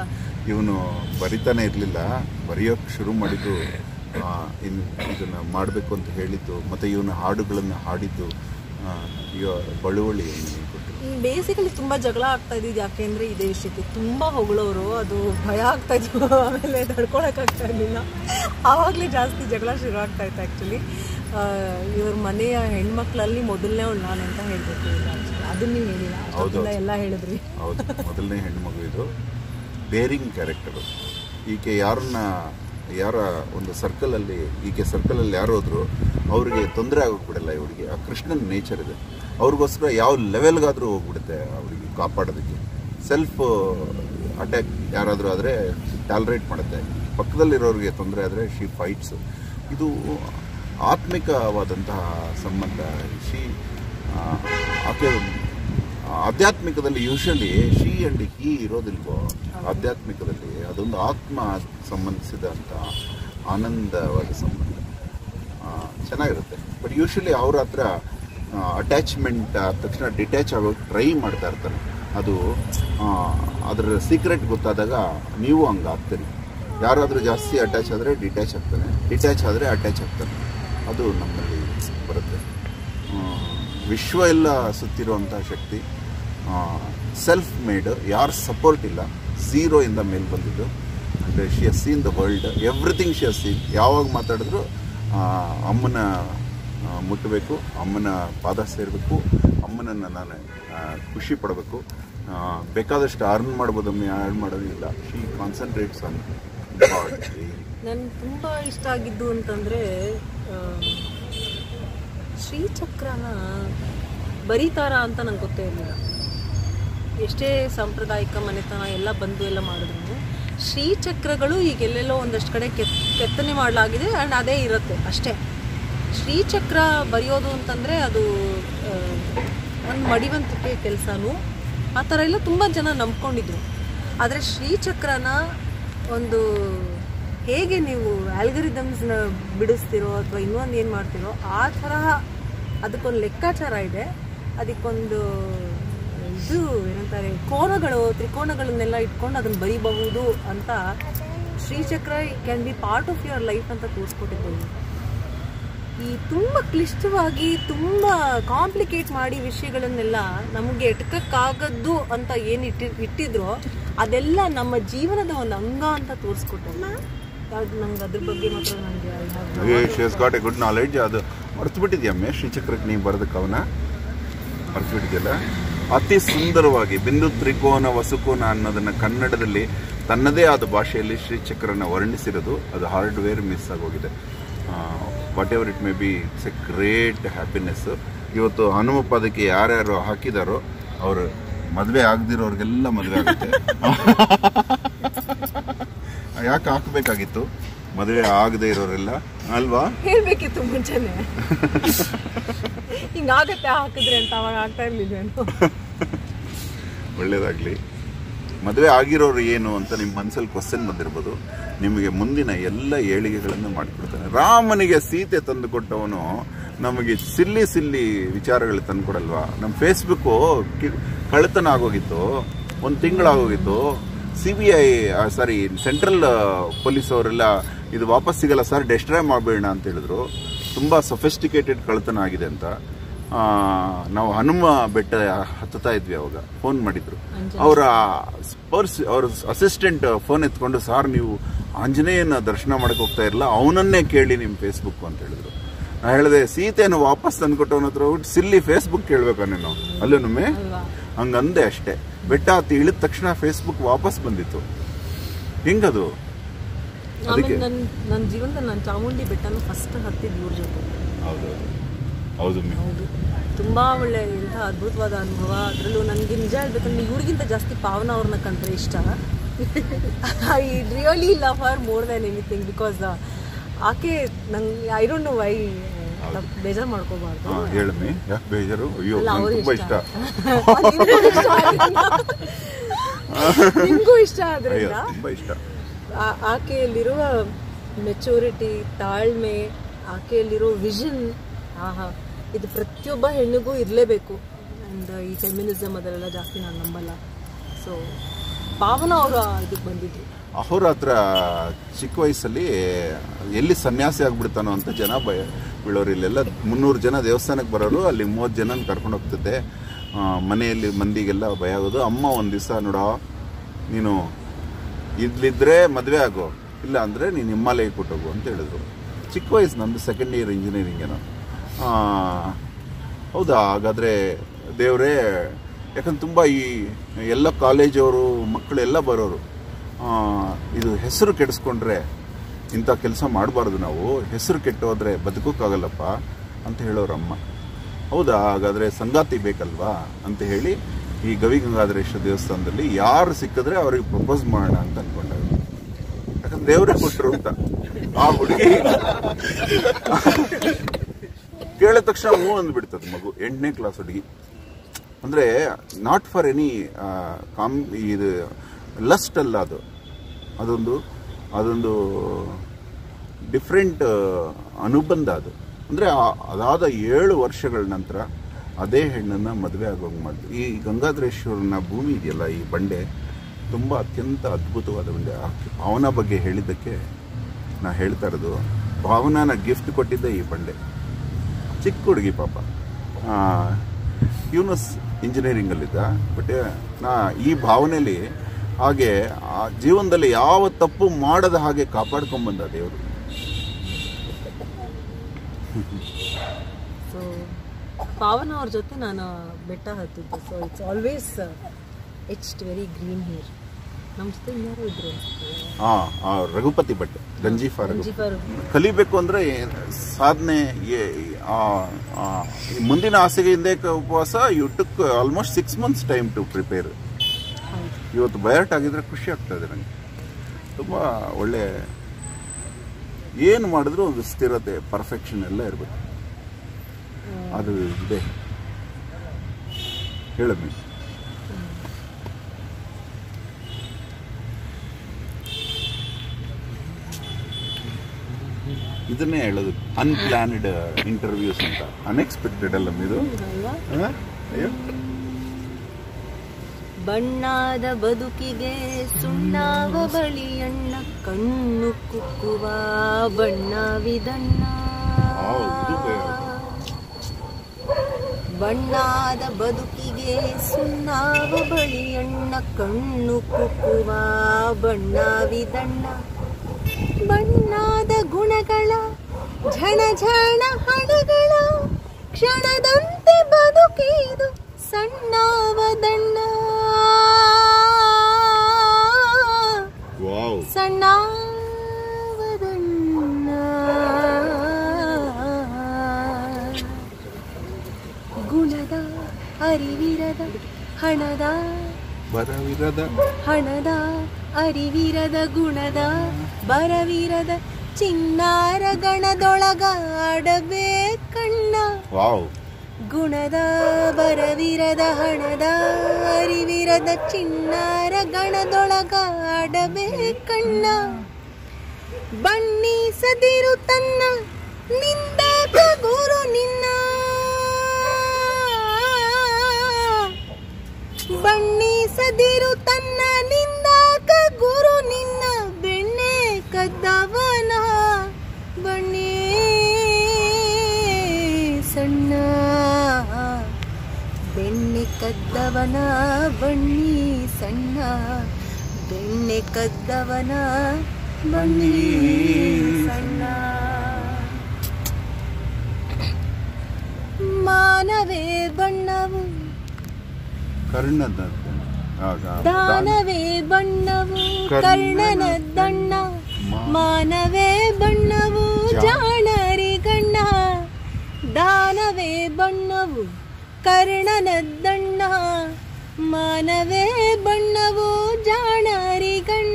ಇವನು ಬರಿತಾನೆ ಇರಲಿಲ್ಲ ಬರೆಯೋಕ್ಕೆ ಶುರು ಮಾಡಿದ್ದು ಆ, ಇನ್ ಇದನ್ನು ಮಾಡಬೇಕು ಅಂತ ಹೇಳಿದ್ದು ಮತ್ತು ಇವನ ಹಾಡುಗಳನ್ನು ಹಾಡಿದ್ದು ಆ, ಇವ ಬಳುವಳಿ ನನಗೆ ಕೊಟ್ಟರು ಬೇಸಿಕಲಿ ತುಂಬಾ ಜಗಳ ಆಗ್ತಾ ಇದ್ದಿದ್ದು ಯಾಕೆ ಅಂದ್ರೆ ಇದೇ ವಿಷಯಕ್ಕೆ ತುಂಬಾ ಹೊಗಳೋರು ಅದು ಭಯ ಆಗ್ತಾ ಇತ್ತು ಆಮೇಲೆ ತಡ್ಕೊಳಕ್ ಆಗ್ತಾ ಇರ್ಲಿಲ್ಲ ಆವಾಗಲೇ ಜಾಸ್ತಿ ಜಗಳ ಶುರು ಆಗ್ತಾ ಇತ್ತು ಆ್ಯಕ್ಚುಲಿ ಇವ್ರ ಮನೆಯ ಹೆಣ್ಮಕ್ಳಲ್ಲಿ ಮೊದಲನೇ ಅವಳು ನಾನು ಅಂತ ಹೇಳ್ಬೇಕು ಅದನ್ನ ನೀವು ಹೇಳಿಲ್ಲ ಅಷ್ಟೊತ್ತಿಂದ ಎಲ್ಲ ಹೇಳಿದ್ರಿ ಹೌದು ಮೊದಲನೇ ಹೆಣ್ಮಗು ಇದು ಬೇರಿಂಗ್ ಕ್ಯಾರೆಕ್ಟರು ಈಕೆ ಯಾರನ್ನ ಯಾರ ಒಂದು ಸರ್ಕಲಲ್ಲಿ ಈಕೆ ಸರ್ಕಲಲ್ಲಿ ಯಾರು ಹೋದ್ರು ಅವರಿಗೆ ತೊಂದರೆ ಆಗೋಕೆ ಬಿಡಲ್ಲ ಇವರಿಗೆ ಆ ಕೃಷ್ಣನ ನೇಚರ್ ಇದೆ ಅವ್ರಿಗೋಸ್ಕರ ಯಾವ ಲೆವೆಲ್ಗಾದರೂ ಹೋಗ್ಬಿಡುತ್ತೆ ಅವರಿಗೆ ಕಾಪಾಡೋದಕ್ಕೆ ಸೆಲ್ಫ್ ಅಟ್ಯಾಕ್ ಯಾರಾದರೂ ಆದರೆ ಟಾಲರೇಟ್ ಮಾಡುತ್ತೆ ಪಕ್ಕದಲ್ಲಿರೋರಿಗೆ ತೊಂದರೆ ಆದರೆ ಶಿ ಫೈಟ್ಸ್ ಇದು ಆತ್ಮಿಕವಾದಂತಹ ಸಂಬಂಧ ಶಿ ಆಕೆ ಆಧ್ಯಾತ್ಮಿಕದಲ್ಲಿ ಯೂಶಲಿ ಶಿ ಅಂಡ್ ಹಿ ಇರೋದಿಲ್ವೋ ಆಧ್ಯಾತ್ಮಿಕದಲ್ಲಿ ಅದೊಂದು ಆತ್ಮ ಸಂಬಂಧಿಸಿದಂಥ ಆನಂದವಾದ ಸಂಬಂಧ ಆ, ಚೆನ್ನಾಗಿರುತ್ತೆ ಬಟ್ ಯೂಶಲಿ ಅವ್ರ ಹತ್ರ ಅಟ್ಯಾಚ್ಮೆಂಟ್ ಆದ ತಕ್ಷಣ ಡಿಟ್ಯಾಚ್ ಆಗೋಕೆ ಟ್ರೈ ಮಾಡ್ತಾ ಇರ್ತಾರೆ ಅದು ಆ, ಅದರ ಸೀಕ್ರೆಟ್ ಗೊತ್ತಾದಾಗ ನೀವು ಹಂಗೆ ಆಗ್ತೀರಿ ಯಾರಾದರೂ ಜಾಸ್ತಿ ಅಟ್ಯಾಚ್ ಆದರೆ ಡಿಟ್ಯಾಚ್ ಆಗ್ತಾನೆ ಡಿಟ್ಯಾಚ್ ಆದರೆ ಅಟ್ಯಾಚ್ ಆಗ್ತಾನೆ ಅದು ನಮ್ಮಲ್ಲಿ ಬರುತ್ತೆ ಆ, ವಿಶ್ವ ಎಲ್ಲ ಸುತ್ತಿರುವಂಥ ಶಕ್ತಿ ಸೆಲ್ಫ್ ಮೇಡ್ ಯಾರ ಸಪೋರ್ಟ್ ಇಲ್ಲ ಝೀರೋ ಇಂದ ಮೇಲೆ ಬಂದಿದ್ದು ಅಂದರೆ she has seen the world everything she has seen ಯಾವಾಗ ಮಾತಾಡಿದ್ರು ಆ, ಅಮ್ಮನ ಆ, ಮುಟ್ಟಬೇಕು ಅಮ್ಮನ ಪಾದ ಸೇರಬೇಕು ಅಮ್ಮನನ್ನು ನಾನು ಆ, ಖುಷಿ ಪಡಬೇಕು ಆ, ಬೇಕಾದಷ್ಟು ಅರ್ನ್ ಮಾಡ್ಬೋದಮ್ಮೆ ಅರ್ನ್ ಮಾಡೋದಿಲ್ಲ ಶಿ ಕಾನ್ಸಂಟ್ರೇಟ್ಸ್ ಆನ್ ಗಾಡ್ ನನ್ಗೆ ತುಂಬ ಇಷ್ಟ ಆಗಿದ್ದು ಅಂತಂದರೆ ಶ್ರೀಚಕ್ರನ ಬರೀತಾರ ಅಂತ ನಂಗೆ ಗೊತ್ತೇ ಇರಲಿಲ್ಲ ಎಷ್ಟೇ ಸಾಂಪ್ರದಾಯಿಕ ಮನೆತನ ಎಲ್ಲ ಬಂದು ಎಲ್ಲ ಮಾಡಿದ್ರು ಶ್ರೀಚಕ್ರಗಳು ಈಗ ಎಲ್ಲೆಲ್ಲೋ ಒಂದಷ್ಟು ಕಡೆ ಕೆತ್ ಕೆತ್ತನೆ ಮಾಡಲಾಗಿದೆ ಆ್ಯಂಡ್ ಅದೇ ಇರುತ್ತೆ ಅಷ್ಟೇ ಶ್ರೀಚಕ್ರ ಬರೆಯೋದು ಅಂತಂದರೆ ಅದು ಒಂದು ಮಡಿವಂತಿಕೆ ಕೆಲಸನೂ ಆ ಥರ ಎಲ್ಲ ತುಂಬ ಜನ ನಂಬ್ಕೊಂಡಿದ್ರು ಆದರೆ ಶ್ರೀಚಕ್ರನ ಒಂದು ಹೇಗೆ ನೀವು ಆಲ್ಗರಿದಮ್ಸ್ನ ಬಿಡಿಸ್ತಿರೋ ಅಥವಾ ಇನ್ನೊಂದು ಏನು ಮಾಡ್ತಿರೋ ಆ ತರಹ ಅದಕ್ಕೊಂದು ಲೆಕ್ಕಾಚಾರ ಇದೆ ಅದಕ್ಕೊಂದು ಇದು ಏನಂತಾರೆ ಕೋನಗಳು ತ್ರಿಕೋನಗಳನ್ನೆಲ್ಲ ಇಟ್ಕೊಂಡು ಅದನ್ನು ಬರೀಬಹುದು ಅಂತ Srichakra can be part of your life ಅಂತ ತೋರಿಸ್ಕೊಟ್ಟಿದ್ದೇವೆ ಈ ತುಂಬ ಕ್ಲಿಷ್ಟವಾಗಿ ತುಂಬ ಕಾಂಪ್ಲಿಕೇಟ್ ಮಾಡಿ ವಿಷಯಗಳನ್ನೆಲ್ಲ ನಮಗೆ ಎಟ್ಕಕ್ಕಾಗದ್ದು ಅಂತ ಏನು ಇಟ್ಟಿ ಇಟ್ಟಿದ್ರೋ ಅದೆಲ್ಲ ನಮ್ಮ ಜೀವನದ ಒಂದು ಅಂಗ ಅಂತ ತೋರಿಸ್ಕೊಟ್ಟಲ್ಲ ಯಾವ್ದು ನಂಗೆ ಅದ್ರ ಬಗ್ಗೆ ಮಾತ್ರ ನನಗೆ she has got A good knowledge ಅದು ಮರ್ತು ಬಿಟ್ಟಿದ್ಯಮ್ಮೆ ಶ್ರೀಚಕ್ರಕ್ಕೆ ನೀವು ಬರೆದ ಕವನ ಮರ್ತು ಬಿಟ್ಟಿದ್ಯಲ್ಲ ಅತಿ ಸುಂದರವಾಗಿ ಬಿಂದು ತ್ರಿಕೋನ ವಸುಕೋನ ಅನ್ನೋದನ್ನ ಕನ್ನಡದಲ್ಲಿ ತನ್ನದೇ ಆದ ಭಾಷೆಯಲ್ಲಿ ಶ್ರೀಚಕ್ರನ ವರ್ಣಿಸಿರೋದು ಅದು ಹಾರ್ಡ್ವೇರ್ ಮಿಸ್ ಆಗೋಗಿದೆ whatever it may be it's a great happiness ಇವತ್ತು ಹನುಮ ಪದಕ್ಕೆ ಯಾರ್ಯಾರು ಹಾಕಿದಾರೋ ಅವರು ಮದುವೆ ಆಗದಿರೋರಿಗೆಲ್ಲ ಮದುವೆ ಆಗುತ್ತೆ ಯಾಕೆ ಹಾಕಬೇಕಾಗಿತ್ತು ಮದುವೆ ಆಗದೆ ಇರೋರೆಲ್ಲ ಅಲ್ವಾ ಹೇಳ್ಬೇಕಿತ್ತು ಮುಂಚೆನೆ ಹಿಂಗಾಗತ್ತೆ ಹಾಕಿದ್ರೆ ಅಂತ ಅವಾಗ ಆಗ್ತಾ ಇರ್ಲಿಲ್ವೇನೋ ಒಳ್ಳೇದಾಗ್ಲಿ ಮದುವೆ ಆಗಿರೋರು ಏನು ಅಂತ ನಿಮ್ಮ ಮನಸ್ಸಲ್ಲಿ ಕ್ವಶನ್ ಬಂದಿರ್ಬೋದು ನಿಮಗೆ ಮುಂದಿನ ಎಲ್ಲ ಏಳಿಗೆಗಳನ್ನು ಮಾಡಿಕೊಡ್ತಾನೆ ರಾಮನಿಗೆ ಸೀತೆ ತಂದು ಕೊಟ್ಟವನು ನಮಗೆ ಸಿಲ್ಲಿ ಸಿಲ್ಲಿ ವಿಚಾರಗಳು ತಂದು ಕೊಡಲ್ವಾ ನಮ್ಮ ಫೇಸ್ಬುಕ್ಕು ಕಳ್ಳತನ ಆಗೋಗಿತ್ತು ಒಂದು ತಿಂಗಳಾಗೋಗಿತ್ತು C B I sorry central police ಅವರೆಲ್ಲ ಇದು ವಾಪಸ್ ಸಿಗಲ್ಲ ಸರ್ ಡೆಸ್ಟ್ರಾಯ್ ಮಾಡಬೇಡ ಅಂತ ಹೇಳಿದ್ರು ತುಂಬ ಸೊಫಿಸ್ಟಿಕೇಟೆಡ್ ಕಳ್ಳತನ ಆಗಿದೆ ಅಂತ ಆ, ನಾವು ಹನುಮ ಬೆಟ್ಟ ಹತ್ತುತ್ತಾ ಇದ್ವಿ ಅವಾಗ ಫೋನ್ ಮಾಡಿದ್ರು ಅವರ ಪರ್ಸ್ ಅವ್ರ ಅಸಿಸ್ಟೆಂಟ್ ಫೋನ್ ಎತ್ಕೊಂಡು ಸಾರ್ ನೀವು ಆಂಜನೇಯನ ದರ್ಶನ ಮಾಡಕ್ ಹೋಗ್ತಾ ಇರಲ್ಲ ಅವನನ್ನೇ ಕೇಳಿ ನಿಮ್ಮ ಫೇಸ್ಬುಕ್ ಅಂತ ಹೇಳಿದ್ರು ನಾ ಹೇಳಿದೆ ಸೀತೆಯನ್ನು ವಾಪಸ್ ತಂದ್ಕೊಟ್ಟವನ ಹತ್ರ ಹೋಗ್ಬಿಟ್ಟು ಸಿಲ್ಲಿ ಫೇಸ್ಬುಕ್ ಕೇಳ್ಬೇಕಾ ನೀನು ಅಲ್ಲೇನೊಮ್ಮೆ ಹಂಗಂದೆ ಅಷ್ಟೇ ಬೆಟ್ಟ ಹತ್ತಿ ಇಳಿದ ತಕ್ಷಣ ಫೇಸ್ಬುಕ್ ವಾಪಸ್ ಬಂದಿತ್ತು ಹೆಂಗದು ಆಮೇಲೆ ನನ್ನ ನನ್ನ ಜೀವನದಲ್ಲಿ ನಾನು ಚಾಮುಂಡಿ ಬೆಟ್ಟನ ಫಸ್ಟ್ ಹತ್ತಿದ್ದು ಇವ್ರ ಜೊತೆ ಹೌದು ಹೌದು ಮಿ- ಹೌದು ತುಂಬಾ ಒಳ್ಳೆ ಇಂಥ ಅದ್ಭುತವಾದ ಅನುಭವ ಅದರಲ್ಲೂ ನನಗೆ ನಿಜ ಹೇಳ್ಬೇಕಂದ್ರೆ ಇವ್ರಿಗಿಂತ ಜಾಸ್ತಿ ಪಾವನ ಅವ್ರನ್ನ ಕಂಡ್ರೆ ಇಷ್ಟ I really love her more then anything because ಆಕೆ ನಂಗೆ ಐ ಡೋಂಟ್ ನೋ ವೈ ಬೇಜಾರು ಮಾಡ್ಕೋಬಾರ್ದು ಹಾ ಹೇಳಮ್ಮಿ ಯಾಕೆ ಬೇಜಾರು ಅಯ್ಯೋ ಅಲ್ಲ, ನಂಗೆ ಅವ್ರು ತುಂಬಾ ಇಷ್ಟ. ಇಷ್ಟ ನಿಮಗೂ ಇಷ್ಟ ಅಯ್ಯೋ ಆದ್ರಿಂದ ತುಂಬಾ ಇಷ್ಟ ಆ- ಆಕೆಯಲ್ಲಿರುವ ಮೆಚೂರಿಟಿ ತಾಳ್ಮೆ ಆಕೆಯಲ್ಲಿರೋ ವಿಷನ್ ಆಹಾ ಇದು ಪ್ರತಿಯೊಬ್ಬ ಹೆಣ್ಣಿಗೂ ಇರಲೇಬೇಕು ಆ್ಯಂಡ್ ಈ ಫೆಮಿನಿಸಮ್ ಅದೆಲ್ಲ ಜಾಸ್ತಿ ನಾನು ನಂಬಲ್ಲ ಸೊ ಭಾವನಾ ಅವರ ಇದಕ್ಕೆ ಬಂದಿದ್ರು ಅಹೋರಾತ್ರ ಚಿಕ್ಕ ವಯಸ್ಸಲ್ಲಿ ಎಲ್ಲಿ ಸನ್ಯಾಸಿ ಆಗ್ಬಿಡ್ತಾನೋ ಅಂತ ಜನ ಭಯ ಬೀಳೋರು ಇಲ್ಲೆಲ್ಲ ಮುನ್ನೂರು ಜನ ದೇವಸ್ಥಾನಕ್ಕೆ ಬರೋರು ಅಲ್ಲಿ ಮೂವತ್ತು ಜನ ಕರ್ಕೊಂಡು ಹೋಗ್ತಿದ್ದೆ ಆ, ಮನೆಯಲ್ಲಿ ಮಂದಿಗೆಲ್ಲ ಭಯ ಆಗೋದು ಅಮ್ಮ ಒಂದು ದಿವಸ ನೋಡ ನೀನು ಇದ್ಲಿದ್ರೆ ಮದುವೆ ಆಗೋ ಇಲ್ಲ ಅಂದರೆ ನೀನು ಹಿಮಾಲಯ ಕೊಟ್ಟೋಗು ಅಂತ ಹೇಳಿದ್ರು ಚಿಕ್ಕ ವಯಸ್ಸು ನಂದು ಸೆಕೆಂಡ್ ಇಯರ್ ಇಂಜಿನಿಯರಿಂಗ್ ಏನೋ ಆ, ಹೌದಾ ಹಾಗಾದರೆ ದೇವರೇ ಯಾಕಂದ್ರೆ ತುಂಬ ಈ ಎಲ್ಲ ಕಾಲೇಜವರು ಮಕ್ಕಳೆಲ್ಲ ಬರೋರು ಆ, ಇದು ಹೆಸರು ಕೆಡಿಸ್ಕೊಂಡ್ರೆ ಇಂಥ ಕೆಲಸ ಮಾಡಬಾರ್ದು ನಾವು ಹೆಸರು ಕೆಟ್ಟೋದ್ರೆ ಬದುಕೋಕ್ಕಾಗಲ್ಲಪ್ಪ ಅಂತ ಹೇಳೋರಮ್ಮ ಹೌದಾ ಹಾಗಾದರೆ ಸಂಗಾತಿ ಬೇಕಲ್ವಾ ಅಂತ ಹೇಳಿ ಈ ಗವಿ ಗಂಗಾಧರೇಶ್ವರ ದೇವಸ್ಥಾನದಲ್ಲಿ ಯಾರು ಸಿಕ್ಕಿದ್ರೆ ಅವ್ರಿಗೆ ಪ್ರಪೋಸ್ ಮಾಡೋಣ ಅಂತ ಅನ್ಕೊಂಡಾಗ ಯಾಕಂದ್ರೆ ದೇವರೇ ಕೊಟ್ಟರು ಅಂತ ಆ ಹುಡುಗಿ ಕೇಳಿದ ತಕ್ಷಣ ಹ್ಞೂ ಅಂದ್ಬಿಡ್ತದೆ ಮಗು ಎಂಟನೇ ಕ್ಲಾಸ್ ಹುಡುಗಿ ಅಂದರೆ ನಾಟ್ ಫಾರ್ ಎನಿ ಕಾಮ್ ಇದು ಲಸ್ಟ್ ಅಲ್ಲ ಅದು ಅದೊಂದು ಅದೊಂದು ಡಿಫ್ರೆಂಟ್ ಅನುಬಂಧ ಅದು ಅಂದರೆ ಅದಾದ ಏಳು ವರ್ಷಗಳ ನಂತರ ಅದೇ ಹೆಣ್ಣನ್ನು ಮದುವೆ ಆಗೋಂಗೆ ಮಾಡಿದ್ರು ಈ ಗಂಗಾಧರೇಶ್ವರನ ಭೂಮಿ ಇದೆಯಲ್ಲ ಈ ಬಂಡೆ ತುಂಬ ಅತ್ಯಂತ ಅದ್ಭುತವಾದ ಬಂಡೆ ಆ ಭಾವನಾ ಬಗ್ಗೆ ಹೇಳಿದ್ದಕ್ಕೆ ನಾ ಹೇಳ್ತಾ ಇರೋದು ಭಾವನಾನ ಗಿಫ್ಟ್ ಕೊಟ್ಟಿದ್ದೆ ಈ ಬಂಡೆ ಚಿಕ್ಕ ಹುಡುಗಿ ಪಾಪ ಯೂನಸ್ ಇಂಜಿನಿಯರಿಂಗಲ್ಲಿದ್ದ ಬಟ್ ನಾ ಈ ಭಾವನೆಯಲ್ಲಿ ಹಾಗೆ ಆ ಜೀವನದಲ್ಲಿ ಯಾವ ತಪ್ಪು ಮಾಡದ ಹಾಗೆ ಕಾಪಾಡ್ಕೊಂಬಂದ ದೇವರು ಸೊ ಪಾವನ ಅವ್ರ ಜೊತೆ ನಾನು ಬೆಟ್ಟ ಹತ್ತಿದ್ದೆ so it's always it's very green here ನಮ್ಮ ಜೊತೆ ಇನ್ಯಾರು ಇದ್ರು ಅನ್ಸುತ್ತೆ. ಹಾ ಆ ರಘುಪತಿ ಭಟ್ ಗಂಜೀಫಾ ರಘು ಗಂಜೀಫರ್ ಕಲಿಬೇಕು ಅಂದ್ರೆ ಸಾಧನೆ ಏ- ಆ ಆ, ಈ ಮುಂದಿನ ಹಾಸಿಗೆ ಹಿಂದೆ ಉಪವಾಸ you took almost six months time to prepare ಹೌದು ಇವತ್ತು ಬಯರ್ಟ್ ಆಗಿದ್ರೆ ಖುಷಿ ಆಗ್ತಾ ಇದೆ ನನಗೆ ತುಂಬ ಒಳ್ಳೆ ಏನು ಮಾಡಿದ್ರು ಒಂದು ಸ್ಥಿರತೆ ಪರ್ಫೆಕ್ಷನ್ ಎಲ್ಲ ಇರಬೇಕು ಅದು ಇದೆ ಹೇಳಮ್ಮಿ ಇದನ್ನೇ ಹೇಳೋದು ಅನ್ಪ್ಲಾನ್ಡ್ ಇಂಟರ್ವ್ಯೂಸ್ ಅಂತ ಅನ್ಎಕ್ಸ್ಪೆಕ್ಟೆಡ್ ಅಲ್ಲ ಇದು ಅಲ್ವಾ ಹ? ಅಯ್ಯೋ ಬಣ್ಣಾದ ಬದುಕಿಗೆ ಸುಣ್ಣಾವ ಬಳಿಯಣ್ಣ ಕಣ್ಣು ಕುಕ್ಕುವ ಬಣ್ಣವಿದಣ್ಣ ವಾವ್, ಇದು ಬೇರೆ. ಬಣ್ಣಾದ ಬದುಕಿಗೆ ಸುಣ್ಣಾವ ಬಳಿಯಣ್ಣ ಕಣ್ಣು ಕುಕ್ಕುವ ಬಣ್ಣವಿದಣ್ಣ ಬಣ್ಣಾದ ಗುಣಗಳ ಝಣ ಝಣ ಹಣಗಳ ಕ್ಷಣದಂತೆ ಬದುಕಿದು ಸಣ್ಣಾವದಣ್ಣ ವಾವ್ ಸಣ್ಣಾವದಣ್ಣ ಗುಣದ ಅರಿವಿರದ ಹಣದ ಬರವಿರದ ಹಣದ ಅರಿವಿರದ ಗುಣದ ಬರವಿರದ ಚಿನ್ನಾರ ಗಣದೊಳಗ ಆಡಬೇಕಣ್ಣ ವಾವ್ ಗುಣದ ಬರವಿರದ ಹಣದ ಅರಿವಿರದ ಚಿನ್ನಾರ ಗಣದೊಳಗ ಆಡಬೇಕಣ್ಣ ಬಣ್ಣಿಸದಿರು ತನ್ನ ನಿಂದಾಕ ಗುರು ನಿನ್ನ ಬಣ್ಣಿಸದಿರು ತನ್ನ ನಿಂದಾಕ ಗುರು ನಿನ್ನ ಬೆಣ್ಣೆ ಕದ್ದವನ ಬಣ್ಣಿ ಸಣ್ಣ ಬೆಣ್ಣೆ ಕದ್ದವನ ಬಣ್ಣಿ ಸಣ್ಣ ಬೆಣ್ಣೆ ಕದ್ದವನ ಬಣ್ಣಿ ಸಣ್ಣ ಮಾನವೇ ಬಣ್ಣವು ಕರ್ಣದ ಆಗ ದಾನವೇ ಬಣ್ಣವು ಕರ್ಣನ ದಣ್ಣ ಮಾನವೇ ಬಣ್ಣವು ಜಾಣರಿಗಣ್ಣ ದಾನವೇ ಬಣ್ಣವು ಕರ್ಣನ ದಣ್ಣ ಮಾನವೇ ಬಣ್ಣವು ಜಾಣರಿಗಣ್ಣ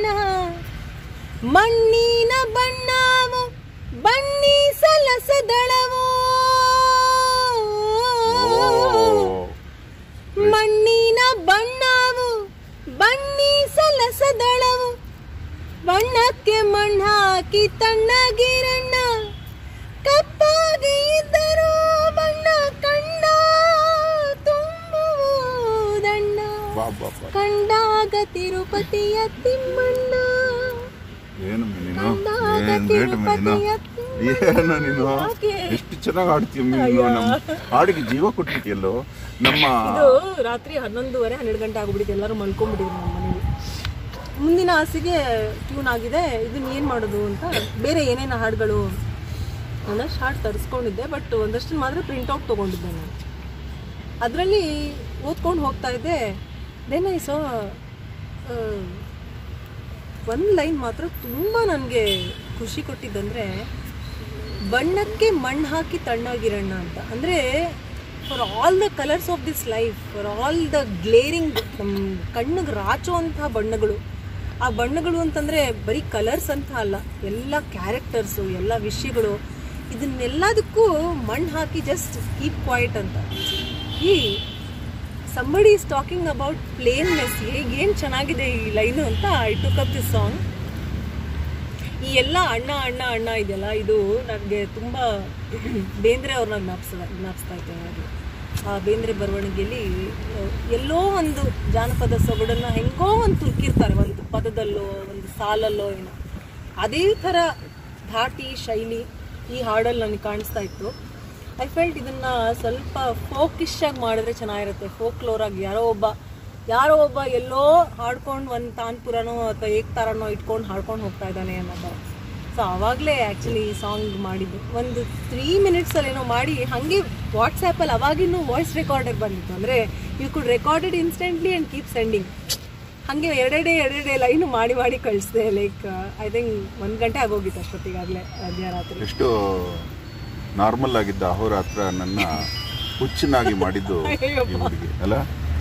ಮಣ್ಣಿನ ಬಣ್ಣವು ಬಣ್ಣಿ ಸಲಸದಳವು ಮಣ್ಣಿನ ಬಣ್ಣವು ಬಣ್ಣಿ ಸಲಸದಳವು ಬಣ್ಣಕ್ಕೆ ಮಣ್ಣು ಹಾಕಿ ತಣ್ಣಗಿರಣ್ಣ ಕಪ್ಪಾಗಿ ಇದ್ದರೂ ಬಣ್ಣ ಕಣ್ಣ ತುಂಬುವುದಣ್ಣ ಬಾ ಬಾ ಬಾ ಕಂಡಾಗ ತಿರುಪತಿಯ ತಿಮ್ಮಣ್ಣ ಏನು ನೀನು ಕಂಡಾಗ ಏನ್ ರೇಟ್ ನೀನು ತಿರುಪತಿಯ ಏನು ನೀನು ಯಾಕೆ? ಎಷ್ಟು ಚೆನ್ನಾಗಿ ಆಡ್ತೀಯ ನೀನು ನಮ್ಮ ಹಾಡಿಗೆ ಜೀವ ಕೊಟ್ಬಿಟ್ಟಿಯಲ್ಲೋ ನಮ್ಮ ಇದು ರಾತ್ರಿ ಹನ್ನೊಂದುವರೆ ಹನ್ನೆರಡು ಗಂಟೆ ಆಗ್ಬಿಟ್ಟಿದೆ ಎಲ್ಲರೂ ಮಲ್ಕೊಂಡ್ಬಿಟ್ಟಿದ್ರು ನಮ್ಮ ಮನೇಲಿ ಮುಂದಿನ ಹಾಸಿಗೆ ಟ್ಯೂನ್ ಆಗಿದೆ ಇದನ್ನ ಏನು ಮಾಡೋದು ಅಂತ ಬೇರೆ ಏನೇನು ಹಾಡುಗಳು ಒಂದಷ್ಟು ಹಾಡು ತರಿಸ್ಕೊಂಡಿದ್ದೆ ಬಟ್ ಒಂದಷ್ಟು ಮಾತ್ರ ಪ್ರಿಂಟ್ಔಟ್ ತೊಗೊಂಡಿದ್ದೆ ನಾನು ಅದರಲ್ಲಿ ಓದ್ಕೊಂಡು ಹೋಗ್ತಾ ಇದ್ದೆ ದೆನ್ ಐ ಸೊ ಒಂದು ಲೈನ್ ಮಾತ್ರ ತುಂಬ ನನಗೆ ಖುಷಿ ಕೊಟ್ಟಿದ್ದಂದರೆ ಬಣ್ಣಕ್ಕೆ ಮಣ್ಣು ಹಾಕಿ ತಣ್ಣಗಿರಣ್ಣ ಅಂತ ಅಂದರೆ for all the colours of this life for all the glaring ನಮ್ಮ ಕಣ್ಣಿಗೆ ರಾಚುವಂಥ ಬಣ್ಣಗಳು ಆ ಬಣ್ಣಗಳು ಅಂತಂದರೆ ಬರೀ ಕಲರ್ಸ್ ಅಂತ ಅಲ್ಲ ಎಲ್ಲ ಕ್ಯಾರೆಕ್ಟರ್ಸು ಎಲ್ಲ ವಿಷಯಗಳು ಇದನ್ನೆಲ್ಲದಕ್ಕೂ ಮಣ್ಣು ಹಾಕಿ ಜಸ್ಟ್ ಕೀಪ್ ಕ್ವೈಟ್ ಅಂತ ಈ somebody is talking about plainness ಹೇಗೇನು ಚೆನ್ನಾಗಿದೆ ಈ ಲೈನು ಅಂತ I took up this song ಈ ಎಲ್ಲ ಅಣ್ಣ ಅಣ್ಣ ಅಣ್ಣ ಇದೆಯಲ್ಲ ಇದು ನನಗೆ ತುಂಬ ಬೇಂದ್ರೆ ಅವ್ರನ್ನ ಜ್ಞಾಪಿಸ್ತಾ ಜ್ಞಾಪಿಸ್ತಾ ಇದ್ದೆ ನನಗೆ ಆ ಬೇಂದ್ರೆ ಬರವಣಿಗೆಯಲ್ಲಿ ಆ, ಎಲ್ಲೋ ಒಂದು ಜಾನಪದ ಸೊಗಡನ್ನು ಹೆಂಗೋ ಒಂದು ತುರ್ಕಿರ್ತಾರೆ ಒಂದು ಪದದಲ್ಲೋ ಒಂದು ಸಾಲಲ್ಲೋ ಏನೋ ಅದೇ ಥರ ಧಾಟಿ ಶೈಲಿ ಈ ಹಾಡಲ್ಲಿ ನನಗೆ ಕಾಣಿಸ್ತಾ ಇತ್ತು ಐ ಫೆಲ್ಟ್ ಇದನ್ನ ಸ್ವಲ್ಪ ಫೋಕಿಶ್ ಆಗಿ ಮಾಡಿದ್ರೆ ಚೆನ್ನಾಗಿರುತ್ತೆ ಫೋಕ್ ಆಗಿ ಯಾರೋ ಒಬ್ಬ ಯಾರೋ ಒಬ್ಬ ಎಲ್ಲೋ ಹಾಡ್ಕೊಂಡು ಒಂದು ತಾನ್ಪುರನೋ ಅಥವಾ ಏಕ್ತಾರನೋ ಇಟ್ಕೊಂಡು ಹಾಡ್ಕೊಂಡು ಹೋಗ್ತಾ ಇದ್ದಾನೆ ಅನ್ನೋ ಸೊ ಆವಾಗಲೇ ಆ್ಯಕ್ಚುಲಿ ಈ ಸಾಂಗ್ ಮಾಡಿದ್ದು ಒಂದು ತ್ರೀ ಮಿನಿಟ್ಸಲ್ಲಿ ಏನೋ ಮಾಡಿ ಹಾಗೆ ವಾಟ್ಸ್ಯಾಪಲ್ಲಿ ಅವಾಗಿನ್ನೂ ವಾಯ್ಸ್ ರೆಕಾರ್ಡರ್ ಬಂದಿತ್ತು ಅಂದರೆ you could recorded instantly and keep sending ಹಾಗೆ ಎರಡೆರಡೆ ಎರಡೆರಡೆ ಲೈನು ಮಾಡಿ ಮಾಡಿ ಕಳಿಸ್ದೆ ಲೈಕ್ ಐ ಥಿಂಕ್ ಒಂದು ಗಂಟೆ ಆಗೋಗಿತ್ತು ಅಷ್ಟೊತ್ತಿಗಾಗಲೇ ಮಧ್ಯರಾತ್ರಿ ಎಷ್ಟು ನಾರ್ಮಲ್ ಆಗಿದ್ದ ಅಹೋರಾತ್ರ ನನ್ನ ಹುಚ್ಚನಾಗಿ ಮಾಡಿದ್ದು ಈ ಹುಡುಗಿ ಅಲ್ಲ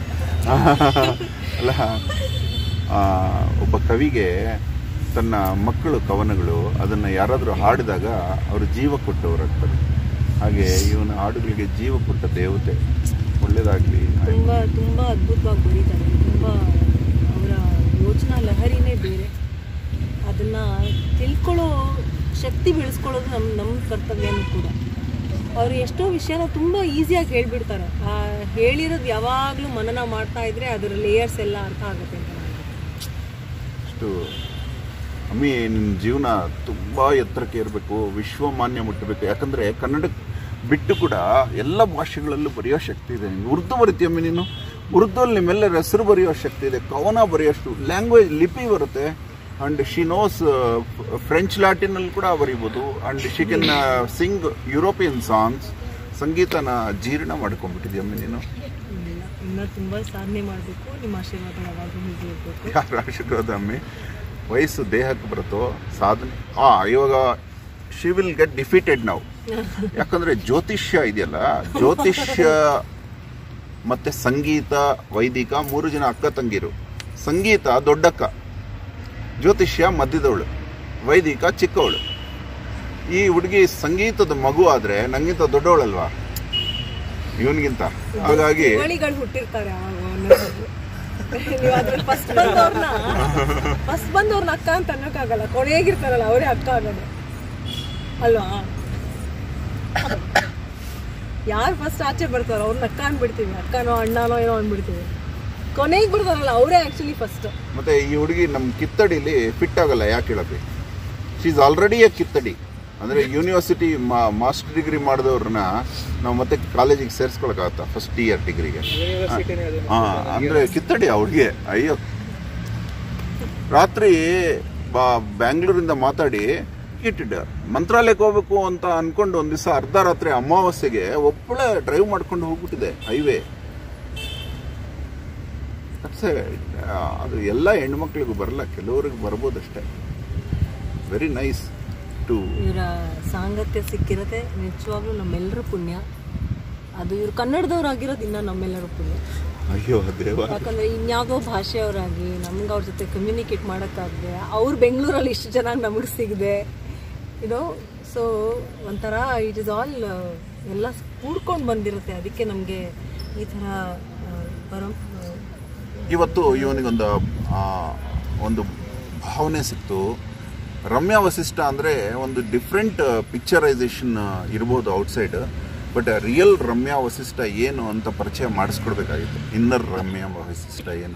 ಅಲ್ಲ ಆ, ಒಬ್ಬ ಕವಿಗೆ ತನ್ನ ಮಕ್ಕಳು ಕವನಗಳು ಅದನ್ನು ಯಾರಾದರೂ ಹಾಡಿದಾಗ ಅವರು ಜೀವ ಕೊಟ್ಟವರಾಗ್ತಾರೆ ಹಾಗೆ ಇವನ ಹಾಡುಗಳಿಗೆ ಜೀವ ಕೊಟ್ಟ ದೇವತೆ ಒಳ್ಳೇದಾಗಲಿ ತುಂಬ ತುಂಬ ಅದ್ಭುತವಾಗಿ ಬರೀತಾರೆ ತುಂಬ ಅವರ ಯೋಚನಾ ಲಹರಿನೇ ಬೇರೆ ಅದನ್ನು ತಿಳ್ಕೊಳ್ಳೋ ಶಕ್ತಿ ಬೆಳೆಸ್ಕೊಳ್ಳೋದು ನಮ್ಮ ನಮ್ಮ ಕರ್ತವ್ಯನೂ ಕೂಡ ಅವರು ಎಷ್ಟೋ ವಿಷಯನ ತುಂಬ ಈಸಿಯಾಗಿ ಹೇಳ್ಬಿಡ್ತಾರೆ ಆ ಹೇಳಿರೋದು ಯಾವಾಗಲೂ ಮನನ ಮಾಡ್ತಾ ಇದ್ರೆ ಅದರ ಲೇಯರ್ಸ್ ಎಲ್ಲ ಅರ್ಥ ಆಗುತ್ತೆ ಅಂತ ನನಗೆ. ಅಷ್ಟು ಅಮ್ಮಿ ನಿನ್ನ ಜೀವನ ತುಂಬ ಎತ್ತರಕ್ಕೆ ಇರಬೇಕು ವಿಶ್ವಮಾನ್ಯ ಮುಟ್ಟಬೇಕು ಯಾಕಂದರೆ ಕನ್ನಡ ಬಿಟ್ಟು ಕೂಡ ಎಲ್ಲ ಭಾಷೆಗಳಲ್ಲೂ ಬರೆಯೋ ಶಕ್ತಿ ಇದೆ ನಿಂಗೆ ಉರ್ದು ಬರಿತೀಯಮ್ಮಿ ನೀನು ಉರ್ದುಲ್ಲಿ ನಿಮ್ಮೆಲ್ಲರ ಹೆಸರು ಬರೆಯೋ ಶಕ್ತಿ ಇದೆ ಕವನ ಬರೆಯೋಷ್ಟು ಲ್ಯಾಂಗ್ವೇಜ್ ಲಿಪಿ ಬರುತ್ತೆ ಆ್ಯಂಡ್ ಶಿ ನೋಸ್ ಫ್ರೆಂಚ್ ಲ್ಯಾಟಿನಲ್ಲಿ ಕೂಡ ಬರೀಬೋದು and she can sing European songs ಸಂಗೀತನ ಜೀರ್ಣ ಮಾಡ್ಕೊಂಡ್ಬಿಟ್ಟಿದ್ಯಮ್ಮಿ ನೀನು ಇಲ್ಲ ಇನ್ನೂ ತುಂಬ ಸಾಧನೆ ಮಾಡಬೇಕು ನಿಮ್ಮ ಆಶೀರ್ವಾದ ಯಾವಾಗಲೂ ಹೀಗೆ ಇರಬೇಕು ಯಾರ ಆಶೀರ್ವಾದ ಅಮ್ಮಿ ವಯಸ್ಸು ದೇಹಕ್ಕೆ ಬರುತ್ತೋ ಸಾಧನೆ ಆ ಇವಾಗ ಶಿ ವಿಲ್ ಗೆಟ್ ಡಿಫೀಟೆಡ್ ನಾವು ಯಾಕಂದ್ರೆ ಜ್ಯೋತಿಷ್ಯ ಇದೆಯಲ್ಲ ಜ್ಯೋತಿಷ್ಯ ಮತ್ತೆ ಸಂಗೀತ ವೈದಿಕ ಮೂರು ಜನ ಅಕ್ಕ ತಂಗಿರು ಸಂಗೀತ ದೊಡ್ಡಕ್ಕ ಜ್ಯೋತಿಷ್ಯ ಮಧ್ಯದವಳು ವೈದಿಕ ಚಿಕ್ಕವಳು ಈ ಹುಡುಗಿ ಸಂಗೀತದ ಮಗು ಆದ್ರೆ ನಂಗಿಂತ ದೊಡ್ಡವಳಲ್ವಾ ಇವನಿಗಿಂತ ಹಾಗಾಗಿ ಬಳಿಗಳು ಹುಟ್ಟಿರ್ತಾರೆ ಅವಾಗ ಒಂದೊಂದು. ನೀವು ಅದ್ರಲ್ಲಿ ಫಸ್ಟ್ ಬಂದವ್ರನ್ನ ಫಸ್ಟ್ ಬಂದವ್ರನ್ನ ಅಕ್ಕ ಅಂತ ಅನ್ನೋಕ್ಕಾಗಲ್ಲ ಕೊನೆಗಿರ್ತಾರಲ್ಲ ಅವರೇ ಅಕ್ಕ ಆಗೋದು ಅಲ್ವಾ ಯಾರು ಫಸ್ಟ್ ಆಚೆ ಬರ್ತಾರೋ ಅವ್ರನ್ನ ಅಕ್ಕ ಅಂದ್ಬಿಡ್ತೀವಿ ಅಕ್ಕನೋ ಅಣ್ಣನೋ ಏನೋ ಅಂದ್ಬಿಡ್ತೀವಿ ಕೊನೆಗೆ ಬರ್ತಾರಲ್ಲ ಅವರೇ ಆಕ್ಚುಲಿ ಫಸ್ಟ್ ಮತ್ತೆ ಈ ಹುಡುಗಿ ನಮ್ಮ ಕಿತ್ತಡಿಲಿ ಫಿಟ್ ಆಗಲ್ಲ ಯಾಕೆ ಹೇಳಪ್ಪಿ ಶಿ ಇಸ್ ಆಲ್ರೆಡಿ ಎ ಕಿತ್ತಡಿ ಅಂದ್ರೆ ಯೂನಿವರ್ಸಿಟಿ ಮಾಸ್ಟರ್ ಡಿಗ್ರಿ ಮಾಡಿದವ್ರನ್ನ ನಾವು ಮತ್ತೆ ಕಾಲೇಜಿಗೆ ಸೇರಿಸ್ಕೊಳಕ್ಕಾಗತ್ತಾ ಫಸ್ಟ್ ಇಯರ್ ಡಿಗ್ರಿಗೆ ಹಾ ಅಂದ್ರೆ ಕಿತ್ತಡಿ ಆ ಹುಡುಗಿ ಅಯ್ಯೋ ರಾತ್ರಿ ಬಾ ಬ್ಯಾಂಗ್ಳೂರಿಂದ ಮಾತಾಡಿ ಇಟ್ಟಿದ್ದ ಮಂತ್ರಾಲಯಕ್ಕೆ ಹೋಗ್ಬೇಕು ಅಂತ ಅನ್ಕೊಂಡು ಒಂದ್ ದಿವಸ ಅರ್ಧ ರಾತ್ರಿ ಅಮಾವಾಸ್ಯೆಗೆ ಒಬ್ಬಳೆ ಡ್ರೈವ್ ಮಾಡ್ಕೊಂಡು ಹೋಗ್ಬಿಟ್ಟಿದೆ ಹೈವೇ ಅಷ್ಟೇ ಅದು ಎಲ್ಲ ಹೆಣ್ಮಕ್ಳಿಗೂ ಬರಲ್ಲ ಕೆಲವರಿಗೆ ಬರ್ಬೋದಷ್ಟೇ ವೆರಿ ನೈಸ್ ಟು ಇವರ ಸಾಂಗತ್ಯ ಸಿಕ್ಕಿರತ್ತೆ ನಿಜವಾಗ್ಲೂ ನಮ್ಮೆಲ್ಲರ ಪುಣ್ಯ ಅದು ಇವ್ರು ಕನ್ನಡದವ್ರಾಗಿರೋದು ಇನ್ನ ನಮ್ಮೆಲ್ಲರ ಪುಣ್ಯ ಅಯ್ಯೋ ದೇವ ಯಾಕಂದ್ರೆ ಇನ್ಯಾವುದೋ ಭಾಷೆಯವರಾಗಿ ನಮ್ಗೆ ಅವ್ರ ಜೊತೆ ಕಮ್ಯುನಿಕೇಟ್ ಮಾಡೋಕ್ಕಾಗದೆ ಅವ್ರು ಬೆಂಗಳೂರಲ್ಲಿ ಇಷ್ಟು ಚೆನ್ನಾಗಿ ನಮಗೆ ಸಿಗದೆ ಇದು ಸೊ ಒಂಥರ ಇಟ್ ಇಸ್ ಆಲ್ ಎಲ್ಲ ಕೂಡ್ಕೊಂಡು ಬಂದಿರುತ್ತೆ ಅದಕ್ಕೆ ನಮಗೆ ಈ ಥರ ಆ, ಪರಂ ಆ, ಇವತ್ತು ಇವನಿಗೊಂದು ಆ, ಒಂದು ಭಾವನೆ ಸಿಕ್ತು ರಮ್ಯಾ ವಸಿಷ್ಠ ಅಂದರೆ ಒಂದು ಡಿಫ್ರೆಂಟ್ ಪಿಕ್ಚರೈಸೇಷನ್ ಇರ್ಬೋದು outside but real Ramya Vasishtha ಏನು ಅಂತ ಪರಿಚಯ ಮಾಡಿಸ್ಕೊಡ್ಬೇಕಾಗಿತ್ತು ಇನ್ನರ್ ರಮ್ಯಾ ವಸಿಷ್ಠ ಏನು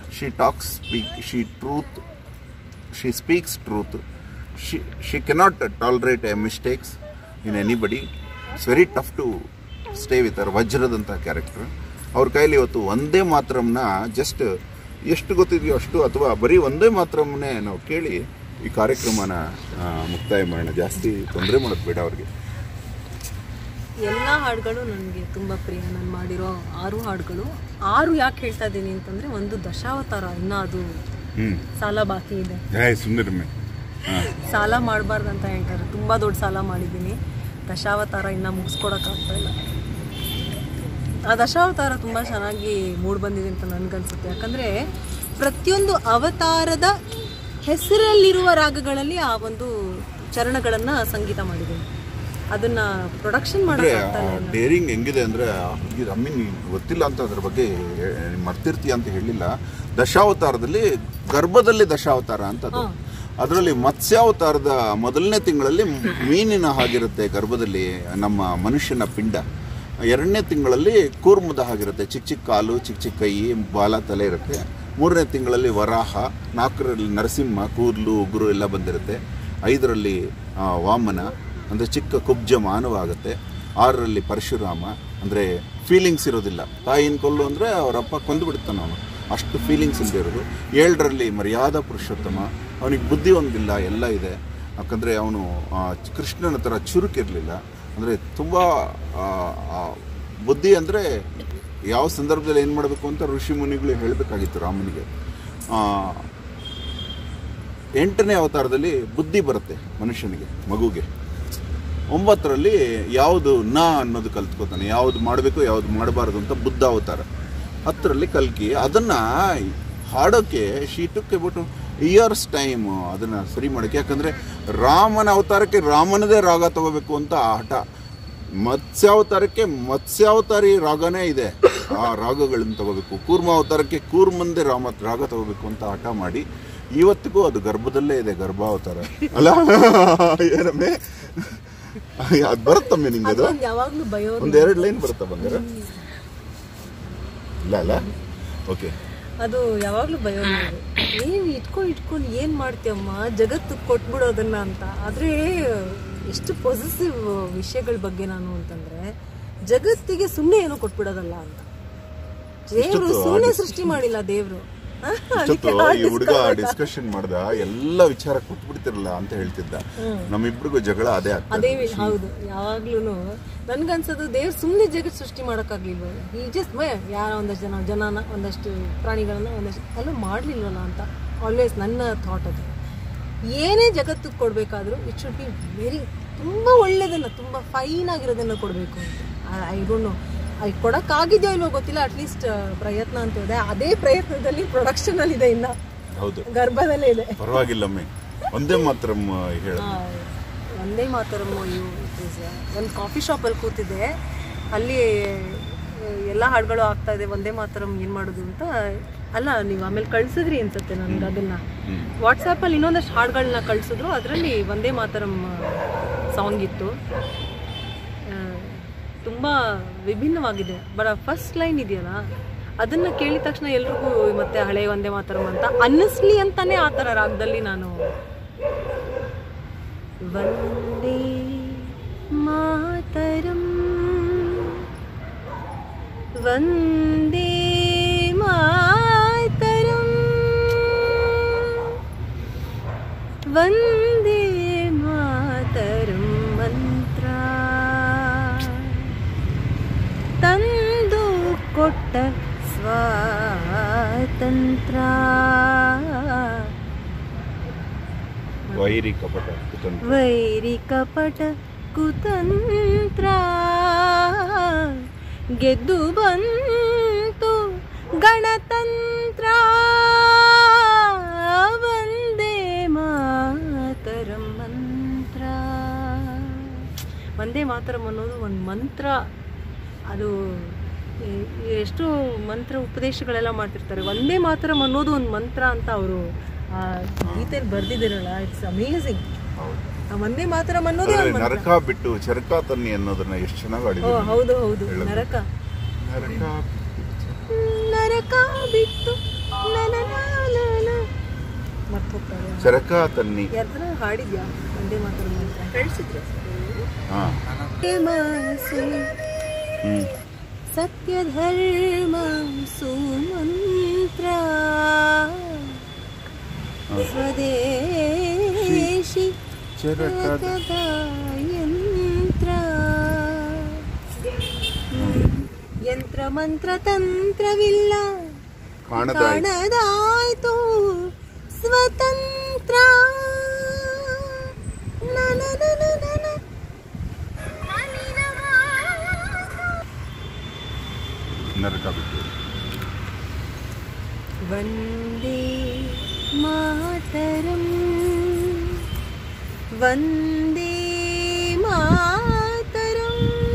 she talks speak she truth she speaks truth she she cannot tolerate a mistakes in anybody it's very tough to stay with our ವಜ್ರದಂಥ ಕ್ಯಾರೆಕ್ಟರ್ ಅವ್ರ ಕೈಲಿ ಇವತ್ತು ಒಂದೇ ಮಾತ್ರಮ್ನ ಜಸ್ಟ್ ಎಷ್ಟು ಗೊತ್ತಿದೆಯೋ ಅಷ್ಟು ಅಥವಾ ಬರೀ ಒಂದೇ ಮಾತ್ರಮ್ನೇ ನಾವು ಕೇಳಿ ಈ ಕಾರ್ಯಕ್ರಮನ ಆ, ಮುಕ್ತಾಯ ಮಾಡೋಣ ಜಾಸ್ತಿ ತೊಂದರೆ ಮಾಡೋದು ಬೇಡ ಅವ್ರಿಗೆ ಎಲ್ಲ ಹಾಡುಗಳು ನನಗೆ ತುಂಬ ಪ್ರಿಯ ನಾನು ಮಾಡಿರೋ ಆರು ಹಾಡುಗಳು ಆರು ಯಾಕೆ ಹೇಳ್ತಾ ಇದ್ದೀನಿ ಅಂತಂದರೆ ಒಂದು ದಶಾವತಾರ ಇನ್ನೂ ಅದು ಹ್ಞೂ ಸಾಲ ಬಾಕಿ ಇದೆ ಹಾಯ್ ಸುಂದರಮ್ಮೆ ಹಾಂ ಸಾಲ ಮಾಡಬಾರ್ದು ಅಂತ ಹೇಳ್ತಾರೆ ತುಂಬ ದೊಡ್ಡ ಸಾಲ ಮಾಡಿದ್ದೀನಿ ದಶಾವತಾರ ಇನ್ನೂ ಮುಗಿಸ್ಕೊಡೋಕ್ಕಾಗ್ತಾ ಇಲ್ಲ ಆ ದಶಾವತಾರ ತುಂಬ ಚೆನ್ನಾಗಿ ಮೂಡ್ ಬಂದಿದೆ ಅಂತ ನನಗನ್ಸುತ್ತೆ ಯಾಕಂದರೆ ಪ್ರತಿಯೊಂದು ಅವತಾರದ ಹೆಸರಲ್ಲಿರುವ ರಾಗಗಳಲ್ಲಿ ಆ ಒಂದು ಚರಣಗಳನ್ನು ಸಂಗೀತ ಮಾಡಿದ್ದೀನಿ ಅದನ್ನ ಪ್ರೊಡಕ್ಷನ್ ಅಂದ್ರೆ ಮಾಡೋಕ್ಕಾಗ್ತಾ ಇಲ್ಲ ಡೇರಿಂಗ್ ಹೆಂಗಿದೆ ಅಂದ್ರೆ ಅಮ್ಮಿ ಗೊತ್ತಿಲ್ಲ ಅಂತ ಅದ್ರ ಬಗ್ಗೆ ಹೇ- ಮರ್ತಿರ್ತೀಯ ಅಂತ ಹೇಳಿಲ್ಲ ದಶಾವತಾರದಲ್ಲಿ ಗರ್ಭದಲ್ಲಿ ದಶಾವತಾರ ಅಂತ ಅದು ಅದರಲ್ಲಿ ಮತ್ಸ್ಯಾವತಾರದ ಮೊದಲನೇ ತಿಂಗಳಲ್ಲಿ ಮೀನಿನ ಹಾಗಿರುತ್ತೆ ಗರ್ಭದಲ್ಲಿ ನಮ್ಮ ಮನುಷ್ಯನ ಪಿಂಡ ಎರಡನೇ ತಿಂಗಳಲ್ಲಿ ಕೂರ್ಮದ ಹಾಗಿರುತ್ತೆ ಚಿಕ್ಕ ಚಿಕ್ಕ ಕಾಲು ಚಿಕ್ಕ ಚಿಕ್ಕ ಕೈ ಬಾಲ ತಲೆ ಇರುತ್ತೆ ಮೂರನೇ ತಿಂಗಳಲ್ಲಿ ವರಾಹ ನಾಲ್ಕರಲ್ಲಿ ನರಸಿಂಹ ಕೂದಲು ಉಗುರು ಎಲ್ಲ ಬಂದಿರುತ್ತೆ ಐದರಲ್ಲಿ ಆ, ವಾಮನ ಅಂದರೆ ಚಿಕ್ಕ ಕುಬ್ಜ ಮಾನವ ಆಗುತ್ತೆ ಆರರಲ್ಲಿ ಪರಶುರಾಮ ಅಂದರೆ ಫೀಲಿಂಗ್ಸ್ ಇರೋದಿಲ್ಲ ತಾಯಿನ ಕೊಲ್ಲು ಅಂದರೆ ಅವರಪ್ಪ ಕೊಂದು ಬಿಡ್ತಾನೆ ಅವನು ಅಷ್ಟು ಫೀಲಿಂಗ್ಸ್ ಇಲ್ಲದೆ ಇರೋದು ಏಳರಲ್ಲಿ ಮರ್ಯಾದಾ ಪುರುಷೋತ್ತಮ ಅವನಿಗೆ ಬುದ್ಧಿ ಒಂದಿಲ್ಲ ಎಲ್ಲ ಇದೆ ಯಾಕಂದರೆ ಅವನು ಕೃಷ್ಣನ ಥರ ಚುರುಕಿರಲಿಲ್ಲ ಅಂದರೆ ತುಂಬ ಬುದ್ಧಿ ಅಂದರೆ ಯಾವ ಸಂದರ್ಭದಲ್ಲಿ ಏನು ಮಾಡಬೇಕು ಅಂತ ಋಷಿ ಮುನಿಗಳು ಹೇಳಬೇಕಾಗಿತ್ತು ರಾಮನಿಗೆ ಆ, ಎಂಟನೇ ಅವತಾರದಲ್ಲಿ ಬುದ್ಧಿ ಬರುತ್ತೆ ಮನುಷ್ಯನಿಗೆ ಮಗುಗೆ ಒಂಬತ್ತರಲ್ಲಿ ಯಾವುದು ನ ಅನ್ನೋದು ಕಲ್ತ್ಕೋತಾನೆ ಯಾವುದು ಮಾಡಬೇಕು ಯಾವುದು ಮಾಡಬಾರ್ದು ಅಂತ ಬುದ್ಧ ಅವತಾರ ಹತ್ತರಲ್ಲಿ ಕಲ್ಕಿ ಅದನ್ನು ಹಾಡೋಕ್ಕೆ ಶೀಟಕ್ಕೆ ಬಿಟ್ಟು ಇಯರ್ಸ್ ಟೈಮ್ ಅದನ್ನು ಸರಿ ಮಾಡೋಕ್ಕೆ ಯಾಕಂದರೆ ರಾಮನ ಅವತಾರಕ್ಕೆ ರಾಮನದೇ ರಾಗ ತಗೋಬೇಕು ಅಂತ ಹಠ ಮತ್ಸ್ಯಾವತಾರಕ್ಕೆ ಮತ್ಸ್ಯಾವತಾರಿ ರಾಗನೇ ಇದೆ ಆ ರಾಗಗಳನ್ನು ತಗೋಬೇಕು ಕೂರ್ಮ ಅವತಾರಕ್ಕೆ ಕೂರ್ಮಂದೇ ರಾಮ ರಾಗ ತಗೋಬೇಕು ಅಂತ ಹಠ ಮಾಡಿ ಇವತ್ತಿಗೂ ಅದು ಗರ್ಭದಲ್ಲೇ ಇದೆ ಗರ್ಭಾವತಾರ ಅಲ್ಲ ಏನಮ್ಮೆ ಅದು ಬರುತ್ತಮ್ಮೆ ನಿಂಗೆ ಅದು ಅದೊಂದು ಯಾವಾಗಲೂ ಭಯ ಒಂದ್ ಎರಡು ಲೈನ್ ಬರುತ್ತಾ ಬಂಗಾರ ಇಲ್ಲ ಅಲ್ಲ ಓಕೆ ಅದು ಯಾವಾಗಲೂ ಭಯ ಏನು ಇಟ್ಕೊಂಡು ಇಟ್ಕೊಂಡು ಏನು ಮಾಡ್ತೀಯಮ್ಮ ಜಗತ್ತು ಕೊಟ್ಬಿಡೋದನ್ನ ಅಂತ ಆದರೆ ಎಷ್ಟು ಪಾಸಿಟಿವ್ ವಿಷಯಗಳ ಬಗ್ಗೆ ನಾನು ಅಂತಂದ್ರೆ ಜಗತ್ತಿಗೆ ಸುಮ್ಮನೆ ಏನೋ ಕೊಟ್ಬಿಡೋದಲ್ಲ ಅಂತ ದೇವರು ಸುಮ್ಮನೆ ಸೃಷ್ಟಿ ಮಾಡಿಲ್ಲ ದೇವರು ಇಷ್ಟೊತ್ತು ಈ ಹುಡುಗ ಡಿಸ್ಕಷನ್ ಮಾಡ್ದ ಎಲ್ಲ ವಿಚಾರ ಕೊಟ್ಬಿಡ್ತಿರಲ್ಲ ಅಂತ ಹೇಳ್ತಿದ್ದ ನಮ್ಮಿಬ್ರಿಗೂ ಜಗಳ ಅದೇ ಆಗ್ತದೆ ಅದೇ ವಿ- ಹೌದು ಯಾವಾಗ್ಲೂ ನನ್ಗನ್ಸೋದು ದೇವ್ರು ಸುಮ್ಮನೆ ಜಗತ್ ಸೃಷ್ಟಿ ಮಾಡೋಕ್ಕಾಗ್ಲಿಲ್ವ ಈ ಜಸ್ಟ್ ಮೇ ಯಾರ ಒಂದಷ್ಟು ಜನ ಜನನ ಒಂದಷ್ಟು ಪ್ರಾಣಿಗಳನ್ನ ಒಂದಷ್ಟು ಎಲ್ಲ ಮಾಡ್ಲಿಲ್ವಲ್ಲ ಅಂತ ಆಲ್ವೇಸ್ ನನ್ನ ಥಾಟ್ ಅದು ಏನೇ ಜಗತ್ತಿಗೆ ಕೊಡಬೇಕಾದ್ರೂ ಇಟ್ ಶುಡ್ ಬಿ ವೆರಿ ತುಂಬ ಒಳ್ಳೇದನ್ನ ತುಂಬ ಫೈನ್ ಆಗಿರೋದನ್ನ ಕೊಡಬೇಕು ಅಂತ ಐ ಡೋಂಟ್ ನೋ ಅದು ಕೊಡೋಕ್ಕಾಗಿದೆಯೋ ಇಲ್ವೋ ಗೊತ್ತಿಲ್ಲ ಅಟ್ಲೀಸ್ಟ್ ಪ್ರಯತ್ನ ಅಂತ ಇದೆ ಅದೇ ಪ್ರಯತ್ನದಲ್ಲಿ ಪ್ರೊಡಕ್ಷನ್ ಅಲ್ಲಿ ಇದೆ ಇನ್ನ ಹೌದು ಗರ್ಭದಲ್ಲೇ ಇದೆ ಪರವಾಗಿಲ್ಲಮ್ಮೆ ಒಂದೇ ಮಾತ್ರ ಹೇಳ ಆ, ಒಂದೇ ಮಾತರಂ ಒಂದು ಕಾಫಿ ಶಾಪಲ್ಲಿ ಕೂತಿದ್ದೆ ಅಲ್ಲಿ ಎಲ್ಲ ಹಾಡುಗಳು ಆಗ್ತಾ ಇದೆ ಒಂದೇ ಮಾತರಂ ಏನು ಮಾಡೋದು ಅಂತ ಅಲ್ಲ ನೀವು ಆಮೇಲೆ ಕಳ್ಸಿದ್ರಿ ಅನ್ಸುತ್ತೆ ನನಗೆ ಅದನ್ನ ವಾಟ್ಸಪ್ಪಲ್ಲಿ ಇನ್ನೊಂದಷ್ಟು ಹಾಡುಗಳನ್ನ ಕಳ್ಸಿದ್ರು ಅದರಲ್ಲಿ ಒಂದೇ ಮಾತರಂ ಸಾಂಗ್ ಇತ್ತು ಆ, ತುಂಬ ವಿಭಿನ್ನವಾಗಿದೆ ಬಟ್ ಫಸ್ಟ್ ಲೈನ್ ಇದೆಯಲ್ಲ ಅದನ್ನ ಕೇಳಿದ ತಕ್ಷಣ ಎಲ್ರಿಗೂ ಮತ್ತೆ ಹಳೆ ಒಂದೇ ಮಾತರಂ ಅಂತ ಅನ್ನಿಸ್ಲಿ ಅಂತಾನೆ ಆ ಥರ ರಾಗದಲ್ಲಿ ನಾನು ವಂದೇ ಮಾತರಂ ವಂದೇ ಮಾತರಂ ವಂದೇ ಮಾತರಂ ಮಂತ್ರ ತಂದು ಕೊಟ್ಟ ಸ್ವಾತಂತ್ರ ವೈರಿ ಕಪಟ ಕುತಂತ್ರ ವೈರಿ ಕಪಟ ಕುತಂತ್ರ ಗೆದ್ದು ಬಂತು ಗಣತಂತ್ರ ವಂದೇ ಮಾತರಂ ಮಂತ್ರ ವಂದೇ ಮಾತರಂ ಅನ್ನೋದು ಒಂದು ಮಂತ್ರ ಅದು ಎ- ಎಷ್ಟು ಮಂತ್ರ ಉಪದೇಶಗಳೆಲ್ಲ ಮಾಡ್ತಿರ್ತಾರೆ ಒಂದೇ ಮಾತರಂ ಅನ್ನೋದು ಒಂದು ಮಂತ್ರ ಅಂತ ಅವರು ಆ ಗೀತೆಯಲ್ಲಿ ಬರ್ದಿದ್ದೀರಲ್ಲ ಇಟ್ಸ್ ಅಮೇಝಿಂಗ್ ಒಂದೇ ಮಾತರಂ ಅನ್ನೋದೇ ಅದ್ರಲ್ಲಿ ಒಂದು ಮಂತ್ರ ನರಕ ಬಿಟ್ಟು ಚರಕ ತನ್ನಿ ಅನ್ನೋದನ್ನ ಎಷ್ಟು ಚೆನ್ನಾಗಿ ಓ ಆಡಿದ್ರು ಹೌದು ಹೌದು ಹೇಳೋದು. ನರಕ ನರಕ ನರಕ ಬಿಟ್ಟು ಮರ್ತೋಗ್ತಾರೆ ಚರಕ ತನ್ನಿ ಯಾರ್ದ್ರ ಹಾಡಿದ್ಯಾ ಒಂದೇ ಮಾತಾಡೋದು ಅಂತ ಕಳಿಸಿದ್ರೆ ಹಾ ಹ್ಮ್ ಸತ್ಯ ಧರ್ಮ ಸುಮಂತ್ರ ಸ್ವದೇಶಿ ಚರಕದ ಯಂತ್ರ ಯಂತ್ರ ಮಂತ್ರ ತಂತ್ರವಿಲ್ಲ ಕಾಣದ ಕಾಣದಾಯ್ತು ಸ್ವತಂತ್ರ ನನ ನನ ನನ. ನರಕ ಬಿಟ್ಟು ವಂದೇ ಮಾತರಂ ವಂದೇ ಮಾತರಂ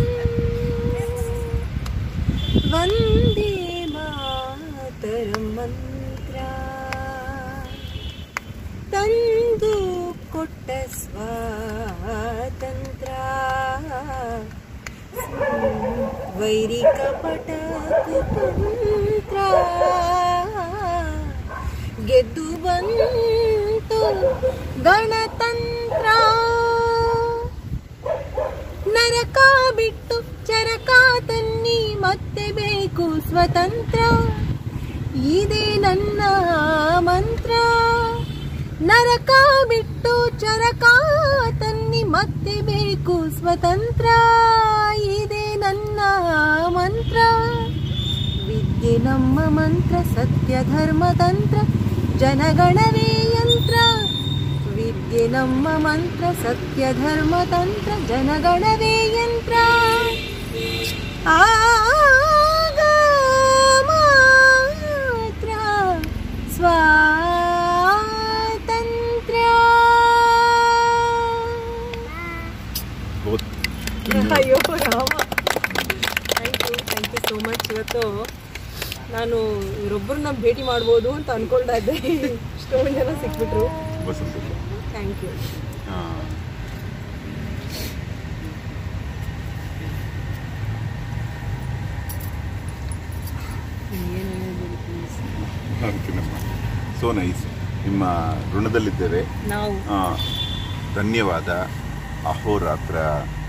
ವಂದೇ ಮಾತರಂ ಮಂತ್ರ ತಂದು ಕೊಟ್ಟ ಸ್ವಾತಂತ್ರ ವೈರಿಕ ಪಟ ಕುತಂತ್ರ ಗೆದ್ದು ಬಂತು ಗಣತಂತ್ರ ನರಕ ಬಿಟ್ಟು ಚರಕ ತನ್ನಿ ಮತ್ತೆ ಬೇಕು ಸ್ವತಂತ್ರ ಇದೇ ನನ್ನ ಮಂತ್ರ ನರಕ ಬಿಟ್ಟು ಚರಕ ತನ್ನಿ ಮತ್ತೆ ಬೇಕು ಸ್ವತಂತ್ರ ಇದೇ ನನ್ನ ಮಂತ್ರ ವಿದ್ಯೆ ನಮ್ಮ ಮಂತ್ರ ಸತ್ಯ ಧರ್ಮ ತಂತ್ರ ಜನಗಣವೇ ಯಂತ್ರ ವಿದ್ಯೆ ನಮ್ಮ ಮಂತ್ರ ಸತ್ಯ ಧರ್ಮ ತಂತ್ರ ಜನಗಣವೇ ಯಂತ್ರ ಆಗ ಮಾತ್ರ ಸ್ವಾತಂತ್ರ್ಯ ಬಹುತ್ ಅಯ್ಯೋ Rama thank you thank you so much ಇವತ್ತು ನಾನು ಇವರೊಬ್ಬರನ್ನ ಭೇಟಿ ಮಾಡ್ಬೋದು ಅಂತ ಅನ್ಕೊಳ್ತಾ ಇದ್ದೆ ಇಷ್ಟೊಂದು ಜನ ಸಿಕ್ಬಿಟ್ರು ತುಂಬ ಸಂತೋಷ ಥ್ಯಾಂಕ್ ಯು ಹಾ ಓಕೆನಮ್ಮ ಸೋ ನೈಸ್ ನಿಮ್ಮ ಋಣದಲ್ಲಿದ್ದೇವೆ ನಾವು ಆ, ಧನ್ಯವಾದ ಅಹೋರಾತ್ರ